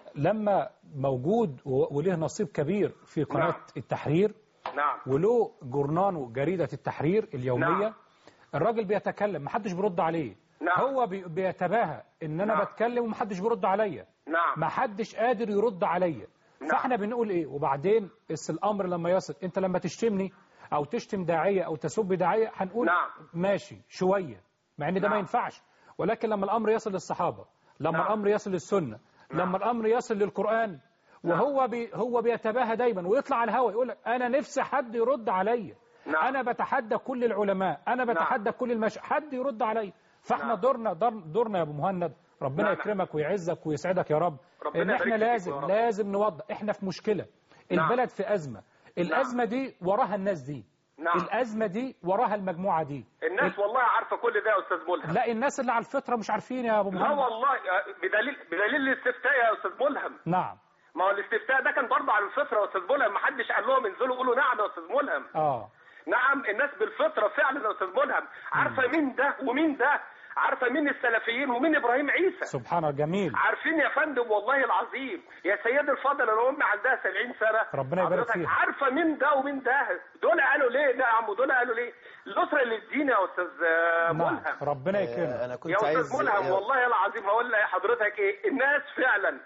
لما موجود و- وله نصيب كبير في قناه نعم. التحرير نعم وله جورنان جريدة التحرير اليومية نعم. الراجل بيتكلم محدش بيرد عليه نعم. هو بي- بيتباهى ان انا نعم. بتكلم ومحدش بيرد عليا نعم محدش قادر يرد عليا نعم. فاحنا بنقول ايه وبعدين اس الامر لما يصل انت لما تشتمني او تشتم داعية او تسب داعية هنقول نعم. ماشي شوية مع ان ده ما نعم. ينفعش ولكن لما الامر يصل للصحابة لما نعم. الامر يصل للسنة لما الامر يصل للقرآن وهو بي هو بيتباهى دايما ويطلع على الهواء يقول لك انا نفسي حد يرد عليا نعم. انا بتحدى كل العلماء انا بتحدى كل المش حد يرد عليا فاحنا نعم. دورنا دور دورنا يا ابو مهند ربنا نعم. يكرمك ويعزك ويسعدك يا رب ربنا ان احنا يبارك فيك لازم يا رب. لازم نوضح احنا في مشكلة نعم. البلد في ازمة الازمة دي وراها الناس دي نعم. الازمة دي وراها المجموعة دي الناس والله عارفه كل ده يا استاذ ملهم لا الناس اللي على الفطرة مش عارفين يا ابو لا مهند والله بدليل بدليل الاستفتاء يا استاذ ملهم نعم ما هو الاستفتاء ده كان برضه على الفطره يا استاذ ملهم ما حدش قال لهم انزلوا قولوا نعم يا استاذ ملهم اه نعم الناس بالفطره فعلا يا استاذ ملهم عارفه مين ده ومين ده عارفه مين السلفيين ومين ابراهيم عيسى سبحان الله جميل عارفين يا فندم والله العظيم يا سيدي الفاضل انا امي عندها 70 سنه ربنا يبارك حضرتك فيها. عارفه مين ده ومين ده دول قالوا ليه نعم ودول قالوا ليه الاسره للدين يا استاذ آه، نعم ملهم ربنا آه، يكرمك انا يا كنت عايز استاذ ملهم والله العظيم هقول لحضرتك ايه الناس فعلا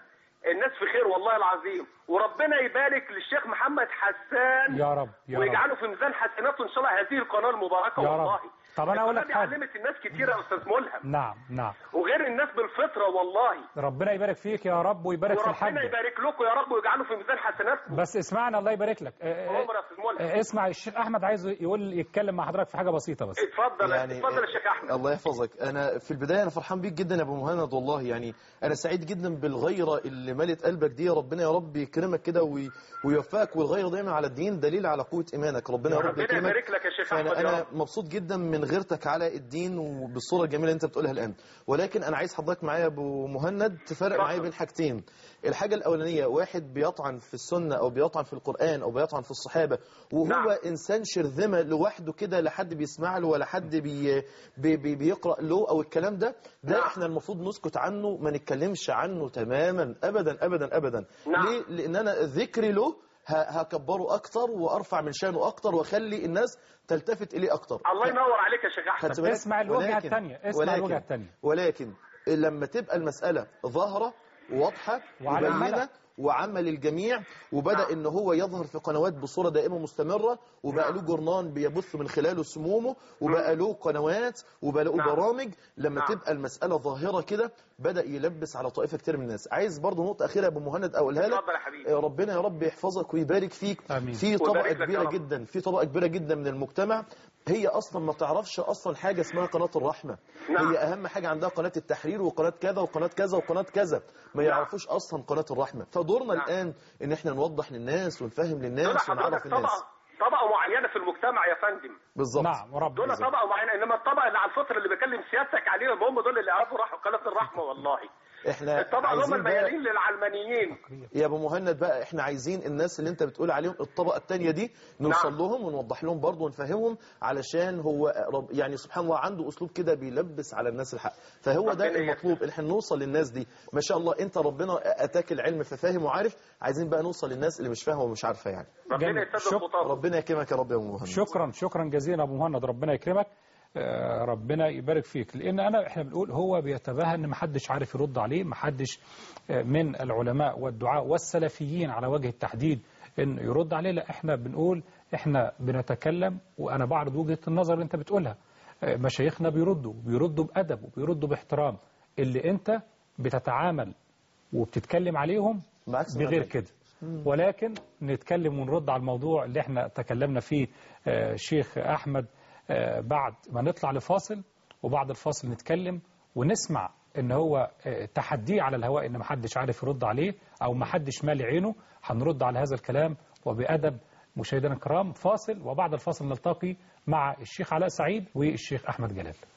الناس في خير والله العظيم وربنا يبارك للشيخ محمد حسان يا رب يا رب ويجعله في ميزان حسناته ان شاء الله هذه القناه المباركه يا والله رب. طب أنا أقول لك القناة دي حاجة. علمت الناس كتير يا استاذ ملهم نعم نعم وغير الناس بالفطره والله ربنا يبارك فيك يا رب ويبارك في وربنا الحاج يبارك لكم يا رب ويجعله في ميزان حسناتكم بس اسمعنا الله يبارك لك آه، آه، عمر يا استاذ ملهم آه، اسمع الشيخ احمد عايز يقول يتكلم مع حضرتك في حاجه بسيطه بس اتفضل يعني اتفضل يا شيخ احمد الله يحفظك انا في البدايه انا فرحان بيك جدا يا ابو مهند والله يعني انا سعيد جدا بالغيره اللي ملت قلبك دي ربنا يا رب يكرمك كده وي- ويوفقك والغيره دايما على الدين دليل على قوه ايمانك ربنا يا رب ربنا يكرمك يبارك لك يا شيخ احمد فانا يا انا رب مبسوط جدا من غيرتك على الدين وبالصوره الجميله اللي انت بتقولها الان ولكن انا عايز حضرتك معايا يا ابو مهند تفرق معايا بين حاجتين الحاجه الاولانيه واحد بيطعن في السنه او بيطعن في القران او بيطعن في الصحابه وهو نعم. انسان شرذمه لوحده كده لا حد بيسمع له ولا حد بي بي بي بيقرا له او الكلام ده ده نعم. احنا المفروض نسكت عنه ما نتكلمش عنه تماما ابدا ابدا ابدا نعم. ليه لان انا ذكري له ه- هكبره اكتر وارفع من شانه اكتر واخلي الناس تلتفت اليه اكتر الله ينور عليك يا شيخ احمد خدت بالك؟ اسمع الوجهة ولكن- التانية، اسمع ولكن الوجهة التانية. ولكن لما تبقى المسألة ظاهرة واضحة وعلى مبينة الملأ. وعمل الجميع وبدأ ان هو يظهر في قنوات بصورة دائمة مستمرة وبقى له جرنان بيبث من خلاله سمومه وبقى له قنوات وبقى له نعم. برامج لما نعم. تبقى المسألة ظاهرة كده بدأ يلبس على طائفة كتير من الناس عايز برضه نقطة أخيرة يا أبو مهند أقولها لك اتفضل يا حبيبي. آه، ربنا يا رب يحفظك ويبارك فيك آمين. في طبقة ويبارك لك يا كبيرة رب. جدا في طبقة كبيرة جدا من المجتمع هي أصلا ما تعرفش أصلا حاجة اسمها قناة الرحمة نعم. هي أهم حاجة عندها قناة التحرير وقناة كذا وقناة كذا وقناة كذا ما نعم. يعرفوش أصلا قناة الرحمة فدورنا نعم. الآن إن إحنا نوضح للناس ونفهم دول للناس حضرتك ونعرف الناس طبقه طبقه معينه في المجتمع يا فندم بالظبط نعم رب دول طبقه معينه انما الطبقه اللي على الفطر اللي بكلم سيادتك عليهم هم دول اللي عرفوا راحوا قناه الرحمه والله احنا الطبقه اللي هم عايزين بقى الميالين للعلمانيين يا ابو مهند بقى احنا عايزين الناس اللي انت بتقول عليهم الطبقه الثانيه دي نوصل نعم. لهم ونوضح لهم برضه ونفهمهم علشان هو رب يعني سبحان الله عنده اسلوب كده بيلبس على الناس الحق فهو ده ربنا المطلوب ان احنا نوصل للناس دي ما شاء الله انت ربنا اتاك العلم ففاهم وعارف عايزين بقى نوصل للناس اللي مش فاهمه ومش عارفه يعني ربنا جميل. يسدد شكرا. خطاهم ربنا يكرمك يا رب يا ابو مهند شكرا شكرا جزيلا ابو مهند ربنا يكرمك آه، ربنا يبارك فيك لان انا احنا بنقول هو بيتباهى ان محدش عارف يرد عليه محدش آه، من العلماء والدعاء والسلفيين على وجه التحديد ان يرد عليه لا احنا بنقول احنا بنتكلم وانا بعرض وجهة النظر اللي انت بتقولها آه، مشايخنا بيردوا بيردوا بادب وبيردوا باحترام اللي انت بتتعامل وبتتكلم عليهم بعكس بغير المنهج. كده ولكن نتكلم ونرد على الموضوع اللي احنا تكلمنا فيه آه، شيخ أحمد آه، بعد ما نطلع لفاصل وبعد الفاصل نتكلم ونسمع ان هو آه، تحديه على الهواء ان محدش عارف يرد عليه او محدش مالي عينه هنرد على هذا الكلام وبأدب مشاهدينا الكرام فاصل وبعد الفاصل نلتقي مع الشيخ علاء سعيد والشيخ أحمد جلال